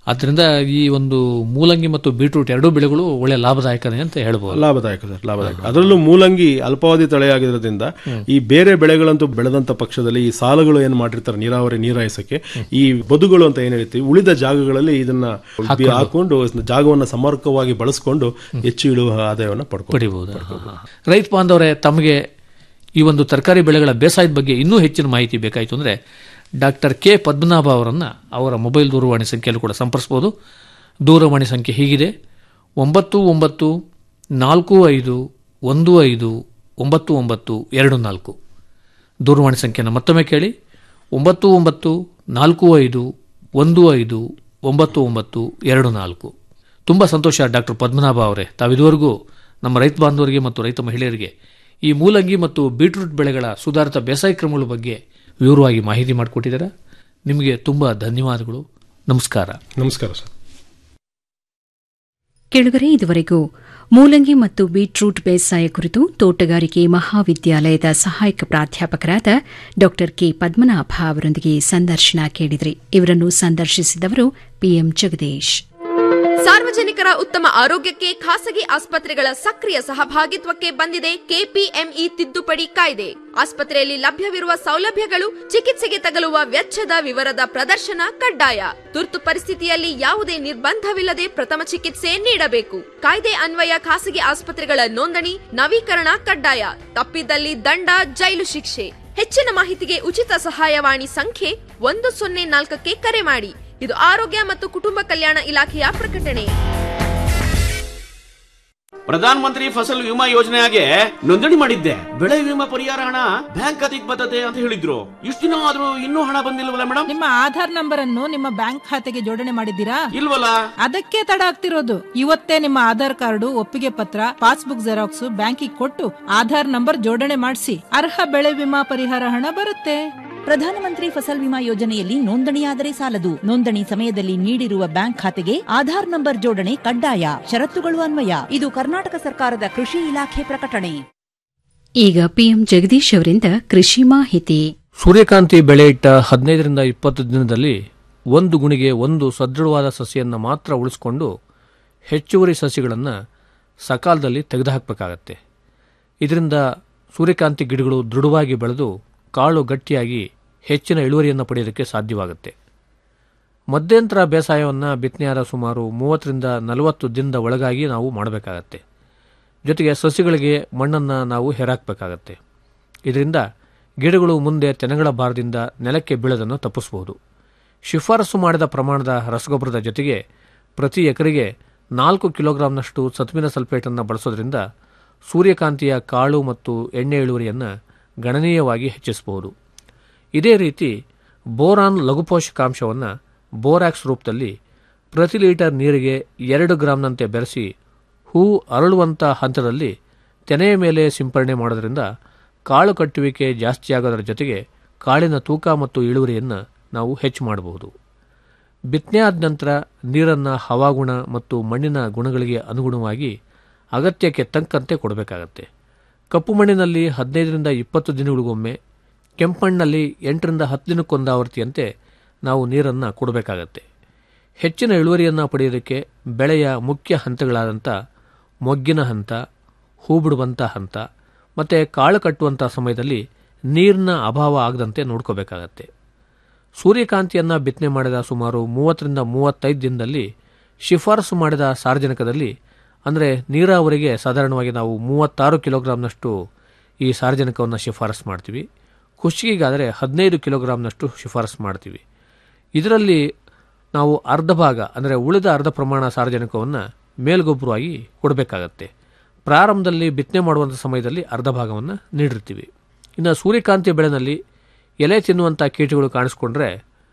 ಆದ್ದರಿಂದ ಈ ಒಂದು ಮೂಲಂಗಿ ಮತ್ತು ಬೀಟ್ರೂಟ್ ಎರಡೂ ಬೆಳೆಗಳು ಒಳ್ಳೆ ಲಾಭದಾಯಕನೇ ಅಂತ ಹೇಳ್ಬೋದು ಲಾಭದಾಯಕ ಸರ್ ಲಾಭದಾಯಕ ಅದರಲ್ಲೂ ಮೂಲಂಗಿ ಅಲ್ಪಾವಧಿ ತಳೆಯಾಗಿರೋದ್ರಿಂದ ಈ ಬೇರೆ ಬೆಳೆಗಳಂತೂ ಬೆಳೆದಂತ ಪಕ್ಷದಲ್ಲಿ ಈ ಸಾಲುಗಳು ಏನ್ ಮಾಡಿರ್ತಾರೆ ನೀರಾವರಿ ನೀರಾಯಿಸಕ್ಕೆ ಈ ಬದುಗಳು ಅಂತ ಏನ್ ಹೇಳ್ತೀವಿ ಉಳಿದ ಜಾಗಗಳಲ್ಲಿ ಇದನ್ನ ಬಿ- ಹಾಕೊಂಡು ಜಾಗವನ್ನ ಸಮರ್ಕವಾಗಿ ಬಳಸ್ಕೊಂಡು ಹೆಚ್ಚು ಇಳುವ ಆದಾಯವನ್ನು ಪಡ್ಕೊಂಡು ಪಡಿಬಹುದು ರೈತ ಬಾಂಧವರೇ ತಮಗೆ ಈ ಒಂದು ತರಕಾರಿ ಬೆಳೆಗಳ ಬೇಸಾಯದ ಬಗ್ಗೆ ಇನ್ನೂ ಹೆಚ್ಚಿನ ಮಾಹಿತಿ ಬೇಕಾಯಿತು ಅಂದರೆ ಡಾಕ್ಟರ್ ಕೆ ಪದ್ಮನಾಭ ಅವರನ್ನು ಅವರ ಮೊಬೈಲ್ ದೂರವಾಣಿ ಸಂಖ್ಯೆಯಲ್ಲೂ ಕೂಡ ಸಂಪರ್ಸ್ಬೋದು ದೂರವಾಣಿ ಸಂಖ್ಯೆ ಹೀಗಿದೆ ಒಂಬತ್ತು ಒಂಬತ್ತು ನಾಲ್ಕು ಐದು ಒಂದು ಐದು ಒಂಬತ್ತು ಒಂಬತ್ತು ಎರಡು ನಾಲ್ಕು ದೂರವಾಣಿ ಸಂಖ್ಯೆಯನ್ನು ಮತ್ತೊಮ್ಮೆ ಕೇಳಿ ಒಂಬತ್ತು ಒಂಬತ್ತು ನಾಲ್ಕು ಐದು ಒಂದು ಐದು ಒಂಬತ್ತು ಒಂಬತ್ತು ಎರಡು ನಾಲ್ಕು ತುಂಬ ಸಂತೋಷ ಡಾಕ್ಟರ್ ಪದ್ಮನಾಭ ಅವರೇ ತಾವಿದುವರೆಗೂ ನಮ್ಮ ರೈತ ಬಾಂಧವರಿಗೆ ಮತ್ತು ರೈತ ಮಹಿಳೆಯರಿಗೆ ಈ ಮೂಲಂಗಿ ಮತ್ತು ಬೀಟ್ರೂಟ್ ಬೆಳೆಗಳ ಸುಧಾರಿತ ಬೇಸಾಯ ಕ್ರಮಗಳ ಬಗ್ಗೆ ವಿವರವಾಗಿ ಮಾಹಿತಿ ಮಾಡಿಕೊಟ್ಟಿದ್ದಾರೆ ನಿಮಗೆ ತುಂಬ ಧನ್ಯವಾದಗಳು ನಮಸ್ಕಾರ ನಮಸ್ಕಾರ ಸರ್ ಕೆಳಗರೆ ಇದುವರೆಗೂ ಮೂಲಂಗಿ ಮತ್ತು ಬೀಟ್ರೂಟ್ ಬೇಸಾಯ ಕುರಿತು ತೋಟಗಾರಿಕೆ ಮಹಾವಿದ್ಯಾಲಯದ ಸಹಾಯಕ ಪ್ರಾಧ್ಯಾಪಕರಾದ ಡಾ ಕೆ ಪದ್ಮನಾಭ ಅವರೊಂದಿಗೆ ಸಂದರ್ಶನ ಕೇಳಿದ್ರಿ ಇವರನ್ನು ಸಂದರ್ಶಿಸಿದವರು ಪಿಎಂ ಜಗದೀಶ್ ಸಾರ್ವಜನಿಕರ ಉತ್ತಮ ಆರೋಗ್ಯಕ್ಕೆ ಖಾಸಗಿ ಆಸ್ಪತ್ರೆಗಳ ಸಕ್ರಿಯ ಸಹಭಾಗಿತ್ವಕ್ಕೆ ಬಂದಿದೆ ಕೆಪಿಎಂಇ ತಿದ್ದುಪಡಿ ಕಾಯ್ದೆ ಆಸ್ಪತ್ರೆಯಲ್ಲಿ ಲಭ್ಯವಿರುವ ಸೌಲಭ್ಯಗಳು ಚಿಕಿತ್ಸೆಗೆ ತಗಲುವ ವೆಚ್ಚದ ವಿವರದ ಪ್ರದರ್ಶನ ಕಡ್ಡಾಯ ತುರ್ತು ಪರಿಸ್ಥಿತಿಯಲ್ಲಿ ಯಾವುದೇ ನಿರ್ಬಂಧವಿಲ್ಲದೆ ಪ್ರಥಮ ಚಿಕಿತ್ಸೆ ನೀಡಬೇಕು ಕಾಯ್ದೆ ಅನ್ವಯ ಖಾಸಗಿ ಆಸ್ಪತ್ರೆಗಳ ನೋಂದಣಿ ನವೀಕರಣ ಕಡ್ಡಾಯ ತಪ್ಪಿದಲ್ಲಿ ದಂಡ ಜೈಲು ಶಿಕ್ಷೆ ಹೆಚ್ಚಿನ ಮಾಹಿತಿಗೆ ಉಚಿತ ಸಹಾಯವಾಣಿ ಸಂಖ್ಯೆ ಒಂದು ಸೊನ್ನೆ ನಾಲ್ಕಕ್ಕೆ ಕರೆ ಮಾಡಿ ಇದು ಆರೋಗ್ಯ ಮತ್ತು ಕುಟುಂಬ ಕಲ್ಯಾಣ ಇಲಾಖೆಯ ಪ್ರಕಟಣೆ ಪ್ರಧಾನ ಮಂತ್ರಿ ಫಸಲ್ ವಿಮಾ ಯೋಜನೆಗೆ ನೋಂದಣಿ ಮಾಡಿದ್ದೆ ಬೆಳೆ ವಿಮಾ ಪರಿಹಾರ ಹಣ ಬ್ಯಾಂಕ್ ಖಾತೆಗೆ ಬರ್ತದೆ ಅಂತ ಹೇಳಿದ್ರು ಇಷ್ಟು ದಿನ ಆದ್ರೂ ಇನ್ನೂ ಹಣ ಬಂದಿಲ್ವಲ್ಲ ಮೇಡಮ್ ನಿಮ್ಮ ಆಧಾರ್ ನಂಬರ್ ಅನ್ನು ನಿಮ್ಮ ಬ್ಯಾಂಕ್ ಖಾತೆಗೆ ಜೋಡಣೆ ಮಾಡಿದ್ದೀರಾ ಇಲ್ವಲ್ಲ ಅದಕ್ಕೆ ತಡ ಆಗ್ತಿರೋದು ಇವತ್ತೇ ನಿಮ್ಮ ಆಧಾರ್ ಕಾರ್ಡು ಒಪ್ಪಿಗೆ ಪತ್ರ ಪಾಸ್ಬುಕ್ ಜೆರಾಕ್ಸ್ ಬ್ಯಾಂಕಿಗೆ ಕೊಟ್ಟು ಆಧಾರ್ ನಂಬರ್ ಜೋಡಣೆ ಮಾಡಿಸಿ ಅರ್ಹ ಬೆಳೆ ವಿಮಾ ಪರಿಹಾರ ಹಣ ಬರುತ್ತೆ ಪ್ರಧಾನಮಂತ್ರಿ ಫಸಲ್ ವಿಮಾ ಯೋಜನೆಯಲ್ಲಿ ನೋಂದಣಿಯಾದರೆ ಸಾಲದು ನೋಂದಣಿ ಸಮಯದಲ್ಲಿ ನೀಡಿರುವ ಬ್ಯಾಂಕ್ ಖಾತೆಗೆ ಆಧಾರ್ ನಂಬರ್ ಜೋಡಣೆ ಕಡ್ಡಾಯ ಷರತ್ತುಗಳು ಅನ್ವಯ ಇದು ಕರ್ನಾಟಕ ಸರ್ಕಾರದ ಕೃಷಿ ಇಲಾಖೆ ಪ್ರಕಟಣೆ ಈಗ ಪಿಎಂ ಜಗದೀಶ್ ಅವರಿಂದ ಕೃಷಿ ಮಾಹಿತಿ ಸೂರ್ಯಕಾಂತಿ ಬೆಳೆ ಇಟ್ಟ ಹದಿನೈದರಿಂದ ಇಪ್ಪತ್ತು ದಿನದಲ್ಲಿ ಒಂದು ಗುಣಿಗೆ ಒಂದು ಸದೃಢವಾದ ಸಸಿಯನ್ನು ಮಾತ್ರ ಉಳಿಸಿಕೊಂಡು ಹೆಚ್ಚುವರಿ ಸಸಿಗಳನ್ನು ಸಕಾಲದಲ್ಲಿ ತೆಗೆದುಹಾಕಬೇಕಾಗತ್ತೆ ಇದರಿಂದ ಸೂರ್ಯಕಾಂತಿ ಗಿಡಗಳು ದೃಢವಾಗಿ ಬೆಳೆದು ಕಾಳು ಗಟ್ಟಿಯಾಗಿ ಹೆಚ್ಚಿನ ಇಳುವರಿಯನ್ನು ಪಡೆಯೋದಕ್ಕೆ ಸಾಧ್ಯವಾಗುತ್ತೆ ಮಧ್ಯಂತರ ಬೇಸಾಯವನ್ನು ಬಿತ್ತನೆಯಾದ ಸುಮಾರು ಮೂವತ್ತರಿಂದ ನಲವತ್ತು ದಿನದ ಒಳಗಾಗಿ ನಾವು ಮಾಡಬೇಕಾಗತ್ತೆ ಜೊತೆಗೆ ಸಸಿಗಳಿಗೆ ಮಣ್ಣನ್ನು ನಾವು ಹೆರಾಕಬೇಕಾಗತ್ತೆ ಇದರಿಂದ ಗಿಡಗಳು ಮುಂದೆ ತೆನೆಗಳ ಭಾರದಿಂದ ನೆಲಕ್ಕೆ ಬೀಳೋದನ್ನು ತಪ್ಪಿಸಬಹುದು ಶಿಫಾರಸು ಮಾಡಿದ ಪ್ರಮಾಣದ ರಸಗೊಬ್ಬರದ ಜೊತೆಗೆ ಪ್ರತಿ ಎಕರೆಗೆ ನಾಲ್ಕು ಕಿಲೋಗ್ರಾಂನಷ್ಟು ಸತುವಿನ ಸಲ್ಫೇಟನ್ನು ಬಳಸೋದ್ರಿಂದ ಸೂರ್ಯಕಾಂತಿಯ ಕಾಳು ಮತ್ತು ಎಣ್ಣೆ ಇಳುವರಿಯನ್ನು ಗಣನೀಯವಾಗಿ ಹೆಚ್ಚಿಸಬಹುದು ಇದೇ ರೀತಿ ಬೋರಾನ್ ಲಘುಪೋಷಕಾಂಶವನ್ನು ಬೋರಾಕ್ಸ್ ರೂಪದಲ್ಲಿ ಪ್ರತಿ ಲೀಟರ್ ನೀರಿಗೆ ಎರಡು ಗ್ರಾಂನಂತೆ ಬೆರೆಸಿ ಹೂ ಅರಳುವಂಥ ಹಂತದಲ್ಲಿ ತೆನೆಯ ಮೇಲೆ ಸಿಂಪರಣೆ ಮಾಡೋದ್ರಿಂದ ಕಾಳು ಕಟ್ಟುವಿಕೆ ಜಾಸ್ತಿಯಾಗೋದರ ಜೊತೆಗೆ ಕಾಳಿನ ತೂಕ ಮತ್ತು ಇಳುವರಿಯನ್ನು ನಾವು ಹೆಚ್ಚು ಮಾಡಬಹುದು ಬಿತ್ತನೆ ಆದ ನಂತರ ನೀರನ್ನು ಹವಾಗುಣ ಮತ್ತು ಮಣ್ಣಿನ ಗುಣಗಳಿಗೆ ಅನುಗುಣವಾಗಿ ಅಗತ್ಯಕ್ಕೆ ತಕ್ಕಂತೆ ಕೊಡಬೇಕಾಗತ್ತೆ ಕಪ್ಪು ಮಣ್ಣಿನಲ್ಲಿ ಹದಿನೈದರಿಂದ ಇಪ್ಪತ್ತು ದಿನಗಳಿಗೊಮ್ಮೆ ಕೆಂಪಣ್ಣಲ್ಲಿ ಎಂಟರಿಂದ ಹತ್ತು ದಿನಕ್ಕೊಂದು ಆವೃತ್ತಿಯಂತೆ ನಾವು ನೀರನ್ನು ಕೊಡಬೇಕಾಗತ್ತೆ ಹೆಚ್ಚಿನ ಇಳುವರಿಯನ್ನು ಪಡೆಯೋದಕ್ಕೆ ಬೆಳೆಯ ಮುಖ್ಯ ಹಂತಗಳಾದಂಥ ಮೊಗ್ಗಿನ ಹಂತ ಹೂ ಬಿಡುವಂಥ ಹಂತ ಮತ್ತು ಕಾಳು ಕಟ್ಟುವಂಥ ಸಮಯದಲ್ಲಿ ನೀರಿನ ಅಭಾವ ಆಗದಂತೆ ನೋಡ್ಕೋಬೇಕಾಗತ್ತೆ ಸೂರ್ಯಕಾಂತಿಯನ್ನು ಬಿತ್ತನೆ ಮಾಡಿದ ಸುಮಾರು ಮೂವತ್ತರಿಂದ ಮೂವತ್ತೈದು ದಿನದಲ್ಲಿ ಶಿಫಾರಸು ಮಾಡಿದ ಸಾರ್ವಜನಿಕದಲ್ಲಿ ಅಂದರೆ ನೀರಾವರಿಗೆ ಸಾಧಾರಣವಾಗಿ ನಾವು ಮೂವತ್ತಾರು ಕಿಲೋಗ್ರಾಂನಷ್ಟು ಈ ಸಾರ್ವಜನಿಕವನ್ನು ಶಿಫಾರಸು ಮಾಡ್ತೀವಿ ಖುಷಿಗಾದರೆ ಹದಿನೈದು ಕಿಲೋಗ್ರಾಂನಷ್ಟು ಶಿಫಾರಸು ಮಾಡ್ತೀವಿ ಇದರಲ್ಲಿ ನಾವು ಅರ್ಧ ಭಾಗ ಅಂದರೆ ಉಳಿದ ಅರ್ಧ ಪ್ರಮಾಣ ಸಾರ್ವಜನಿಕವನ್ನು ಮೇಲ್ಗೊಬ್ಬರವಾಗಿ ಕೊಡಬೇಕಾಗತ್ತೆ ಪ್ರಾರಂಭದಲ್ಲಿ ಬಿತ್ತನೆ ಮಾಡುವಂಥ ಸಮಯದಲ್ಲಿ ಅರ್ಧ ಭಾಗವನ್ನು ನೀಡಿರ್ತೀವಿ ಇನ್ನು ಸೂರ್ಯಕಾಂತಿ ಬೆಳೆನಲ್ಲಿ ಎಲೆ ತಿನ್ನುವಂಥ ಕೀಟಗಳು ಕಾಣಿಸ್ಕೊಂಡ್ರೆ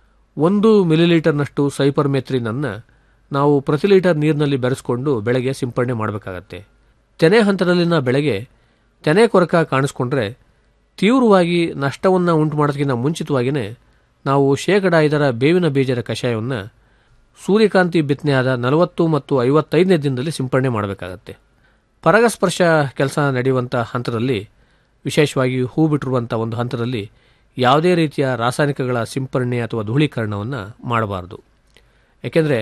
ಒಂದು ಮಿಲಿಲೀಟರ್ನಷ್ಟು ಸೈಪರ್ಮೆತ್ರಿನನ್ನು ನಾವು ಪ್ರತಿ ಲೀಟರ್ ನೀರಿನಲ್ಲಿ ಬೆರೆಸ್ಕೊಂಡು ಬೆಳೆಗೆ ಸಿಂಪಡಣೆ ಮಾಡಬೇಕಾಗತ್ತೆ ತೆನೆ ಹಂತದಲ್ಲಿನ ಬೆಳೆಗೆ ತೆನೆ ಕೊರಕ ಕಾಣಿಸ್ಕೊಂಡ್ರೆ ತೀವ್ರವಾಗಿ ನಷ್ಟವನ್ನು ಉಂಟು ಮಾಡೋದಕ್ಕಿಂತ ಮುಂಚಿತವಾಗಿಯೇ ನಾವು ಶೇಕಡ ಐದರ ಬೇವಿನ ಬೀಜದ ಕಷಾಯವನ್ನು ಸೂರ್ಯಕಾಂತಿ ಬಿತ್ತನೆಯಾದ ನಲವತ್ತು ಮತ್ತು ಐವತ್ತೈದನೇ ದಿನದಲ್ಲಿ ಸಿಂಪಡಣೆ ಮಾಡಬೇಕಾಗತ್ತೆ ಪರಾಗಸ್ಪರ್ಶ ಕೆಲಸ ನಡೆಯುವಂಥ ಹಂತದಲ್ಲಿ ವಿಶೇಷವಾಗಿ ಹೂ ಬಿಟ್ಟಿರುವಂಥ ಒಂದು ಹಂತದಲ್ಲಿ ಯಾವುದೇ ರೀತಿಯ ರಾಸಾಯನಿಕಗಳ ಸಿಂಪರಣೆ ಅಥವಾ ಧೂಳೀಕರಣವನ್ನು ಮಾಡಬಾರದು ಏಕೆಂದರೆ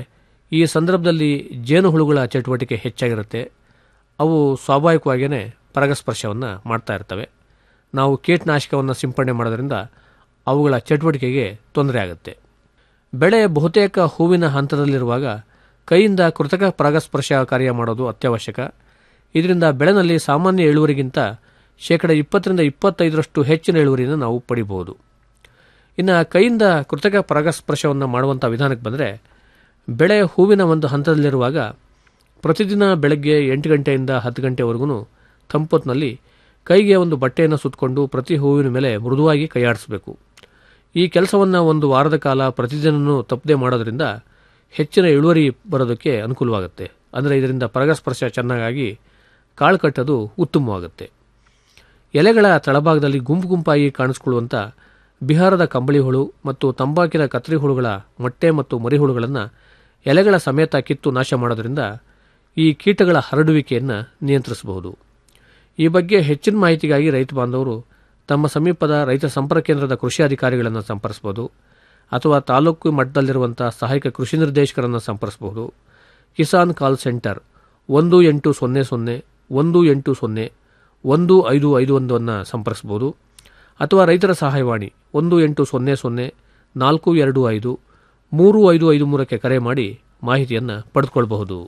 ಈ ಸಂದರ್ಭದಲ್ಲಿ ಜೇನುಹುಳುಗಳ ಚಟುವಟಿಕೆ ಹೆಚ್ಚಾಗಿರುತ್ತೆ ಅವು ಸ್ವಾಭಾವಿಕವಾಗಿಯೇ ಪರಾಗಸ್ಪರ್ಶವನ್ನು ಮಾಡ್ತಾ ಇರ್ತವೆ ನಾವು ಕೀಟನಾಶಕವನ್ನು ಸಿಂಪಡಣೆ ಮಾಡೋದ್ರಿಂದ ಅವುಗಳ ಚಟುವಟಿಕೆಗೆ ತೊಂದರೆ ಆಗುತ್ತೆ ಬೆಳೆ ಬಹುತೇಕ ಹೂವಿನ ಹಂತದಲ್ಲಿರುವಾಗ ಕೈಯಿಂದ ಕೃತಕ ಪರಾಗಸ್ಪರ್ಶ ಕಾರ್ಯ ಮಾಡೋದು ಅತ್ಯವಶ್ಯಕ ಇದರಿಂದ ಬೆಳೆನಲ್ಲಿ ಸಾಮಾನ್ಯ ಇಳುವರಿಗಿಂತ ಶೇಕಡ ಇಪ್ಪತ್ತರಿಂದ ಇಪ್ಪತ್ತೈದರಷ್ಟು ಹೆಚ್ಚಿನ ಇಳುವರಿಯನ್ನು ನಾವು ಪಡಿಬಹುದು ಇನ್ನು ಕೈಯಿಂದ ಕೃತಕ ಪರಾಗಸ್ಪರ್ಶವನ್ನು ಮಾಡುವಂಥ ವಿಧಾನಕ್ಕೆ ಬಂದರೆ ಬೆಳೆ ಹೂವಿನ ಒಂದು ಹಂತದಲ್ಲಿರುವಾಗ ಪ್ರತಿದಿನ ಬೆಳಗ್ಗೆ ಎಂಟು ಗಂಟೆಯಿಂದ ಹತ್ತು ಗಂಟೆವರೆಗೂ ತಂಪೊತ್ತಿನಲ್ಲಿ ಕೈಗೆ ಒಂದು ಬಟ್ಟೆಯನ್ನು ಸುತ್ತಕೊಂಡು ಪ್ರತಿ ಹೂವಿನ ಮೇಲೆ ಮೃದುವಾಗಿ ಕೈಯಾಡಿಸಬೇಕು ಈ ಕೆಲಸವನ್ನು ಒಂದು ವಾರದ ಕಾಲ ಪ್ರತಿದಿನವೂ ತಪ್ಪದೆ ಮಾಡೋದ್ರಿಂದ ಹೆಚ್ಚಿನ ಇಳುವರಿ ಬರೋದಕ್ಕೆ ಅನುಕೂಲವಾಗುತ್ತೆ ಅಂದರೆ ಇದರಿಂದ ಪರಾಗಸ್ಪರ್ಶ ಚೆನ್ನಾಗಾಗಿ ಕಾಳು ಕಟ್ಟೋದು ಉತ್ತಮವಾಗುತ್ತೆ ಎಲೆಗಳ ತಳಭಾಗದಲ್ಲಿ ಗುಂಪು ಗುಂಪಾಗಿ ಕಾಣಿಸ್ಕೊಳ್ಳುವಂಥ ಬಿಹಾರದ ಕಂಬಳಿ ಹುಳು ಮತ್ತು ತಂಬಾಕಿನ ಕತ್ತರಿ ಹುಳುಗಳ ಮೊಟ್ಟೆ ಮತ್ತು ಮರಿಹುಳುಗಳನ್ನು ಎಲೆಗಳ ಸಮೇತ ಕಿತ್ತು ನಾಶ ಮಾಡೋದ್ರಿಂದ ಈ ಕೀಟಗಳ ಹರಡುವಿಕೆಯನ್ನು ನಿಯಂತ್ರಿಸಬಹುದು ಈ ಬಗ್ಗೆ ಹೆಚ್ಚಿನ ಮಾಹಿತಿಗಾಗಿ ರೈತ ಬಾಂಧವರು ತಮ್ಮ ಸಮೀಪದ ರೈತ ಸಂಪರ್ಕ ಕೇಂದ್ರದ ಕೃಷಿ ಅಧಿಕಾರಿಗಳನ್ನು ಸಂಪರ್ಕಿಸಬಹುದು ಅಥವಾ ತಾಲೂಕು ಮಟ್ಟದಲ್ಲಿರುವಂಥ ಸಹಾಯಕ ಕೃಷಿ ನಿರ್ದೇಶಕರನ್ನು ಸಂಪರ್ಕಿಸಬಹುದು ಕಿಸಾನ್ ಕಾಲ್ ಸೆಂಟರ್ ಒಂದು ಎಂಟು ಸೊನ್ನೆ ಸೊನ್ನೆ ಒಂದು ಎಂಟು ಸೊನ್ನೆ ಒಂದು ಐದು ಐದು ಒಂದನ್ನು ಸಂಪರ್ಕಿಸಬಹುದು ಅಥವಾ ರೈತರ ಸಹಾಯವಾಣಿ ಒಂದು ಎಂಟು ಸೊನ್ನೆ ಸೊನ್ನೆ ನಾಲ್ಕು ಎರಡು ಐದು ಮೂರು ಐದು ಐದು ಮೂರಕ್ಕೆ ಕರೆ ಮಾಡಿ ಮಾಹಿತಿಯನ್ನು ಪಡೆದುಕೊಳ್ಳಬಹುದು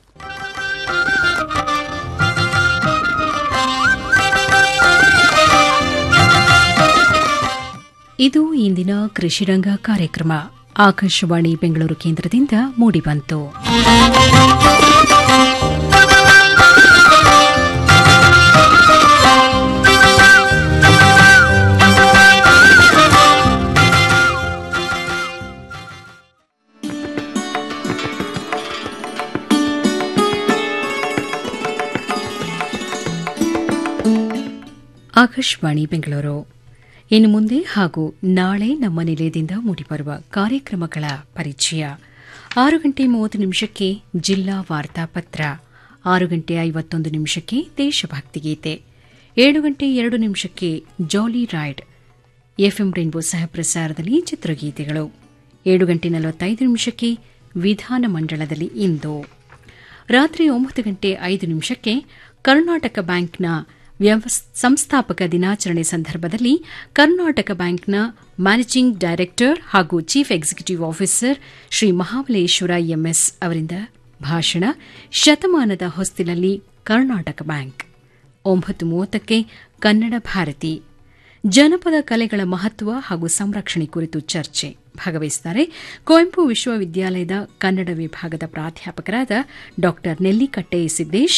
ಇದು ಇಂದಿನ ಕೃಷಿರಂಗ ಕಾರ್ಯಕ್ರಮ ಆಕಾಶವಾಣಿ ಬೆಂಗಳೂರು ಕೇಂದ್ರದಿಂದ ಮೂಡಿಬಂತು ಆಕಾಶವಾಣಿ ಬೆಂಗಳೂರು ಇನ್ನು ಮುಂದೆ ಹಾಗೂ ನಾಳೆ ನಮ್ಮ ನಿಲಯದಿಂದ ಮೂಡಿಬರುವ ಕಾರ್ಯಕ್ರಮಗಳ ಪರಿಚಯ ಆರು ಗಂಟೆ ಮೂವತ್ತು ನಿಮಿಷಕ್ಕೆ ಜಿಲ್ಲಾ ವಾರ್ತಾಪತ್ರ ಆರು ಗಂಟೆ ಐವತ್ತೊಂದು ನಿಮಿಷಕ್ಕೆ ದೇಶಭಕ್ತಿ ಗೀತೆ ಏಳು ಗಂಟೆ ಎರಡು ನಿಮಿಷಕ್ಕೆ ಜಾಲಿ ರೈಡ್ ಎಫ್ಎಂ ರೈನ್ಬೋ ಸಹ ಪ್ರಸಾರದಲ್ಲಿ ಚಿತ್ರಗೀತೆಗಳು ಏಳು ಗಂಟೆ ನಲವತ್ತೈದು ನಿಮಿಷಕ್ಕೆ ವಿಧಾನ ಮಂಡಳದಲ್ಲಿ ಇಂದು ರಾತ್ರಿ ಒಂಬತ್ತು ಗಂಟೆ ಐದು ನಿಮಿಷಕ್ಕೆ ಕರ್ನಾಟಕ ಬ್ಯಾಂಕ್ನ ಸಂಸ್ಥಾಪಕ ದಿನಾಚರಣೆ ಸಂದರ್ಭದಲ್ಲಿ ಕರ್ನಾಟಕ ಬ್ಯಾಂಕ್ನ ಮ್ಯಾನೇಜಿಂಗ್ ಡೈರೆಕ್ಟರ್ ಹಾಗೂ chief executive officer Shri Mahabaleshwara MS ಅವರಿಂದ ಭಾಷಣ ಶತಮಾನದ ಹೊಸ್ತಿಲಲ್ಲಿ ಕರ್ನಾಟಕ ಬ್ಯಾಂಕ್ ಒಂಬತ್ತು ಮೂವತ್ತಕ್ಕೆ ಕನ್ನಡ ಭಾರತಿ ಜನಪದ ಕಲೆಗಳ ಮಹತ್ವ ಹಾಗೂ ಸಂರಕ್ಷಣೆ ಕುರಿತು ಚರ್ಚೆ ಭಾಗವಹಿಸುತ್ತಾರೆ ಕುವೆಂಪು ವಿಶ್ವವಿದ್ಯಾಲಯದ ಕನ್ನಡ ವಿಭಾಗದ ಪ್ರಾಧ್ಯಾಪಕರಾದ ಡಾ ನೆಲ್ಲಿಕಟ್ಟೆ ಸಿದ್ದೇಶ್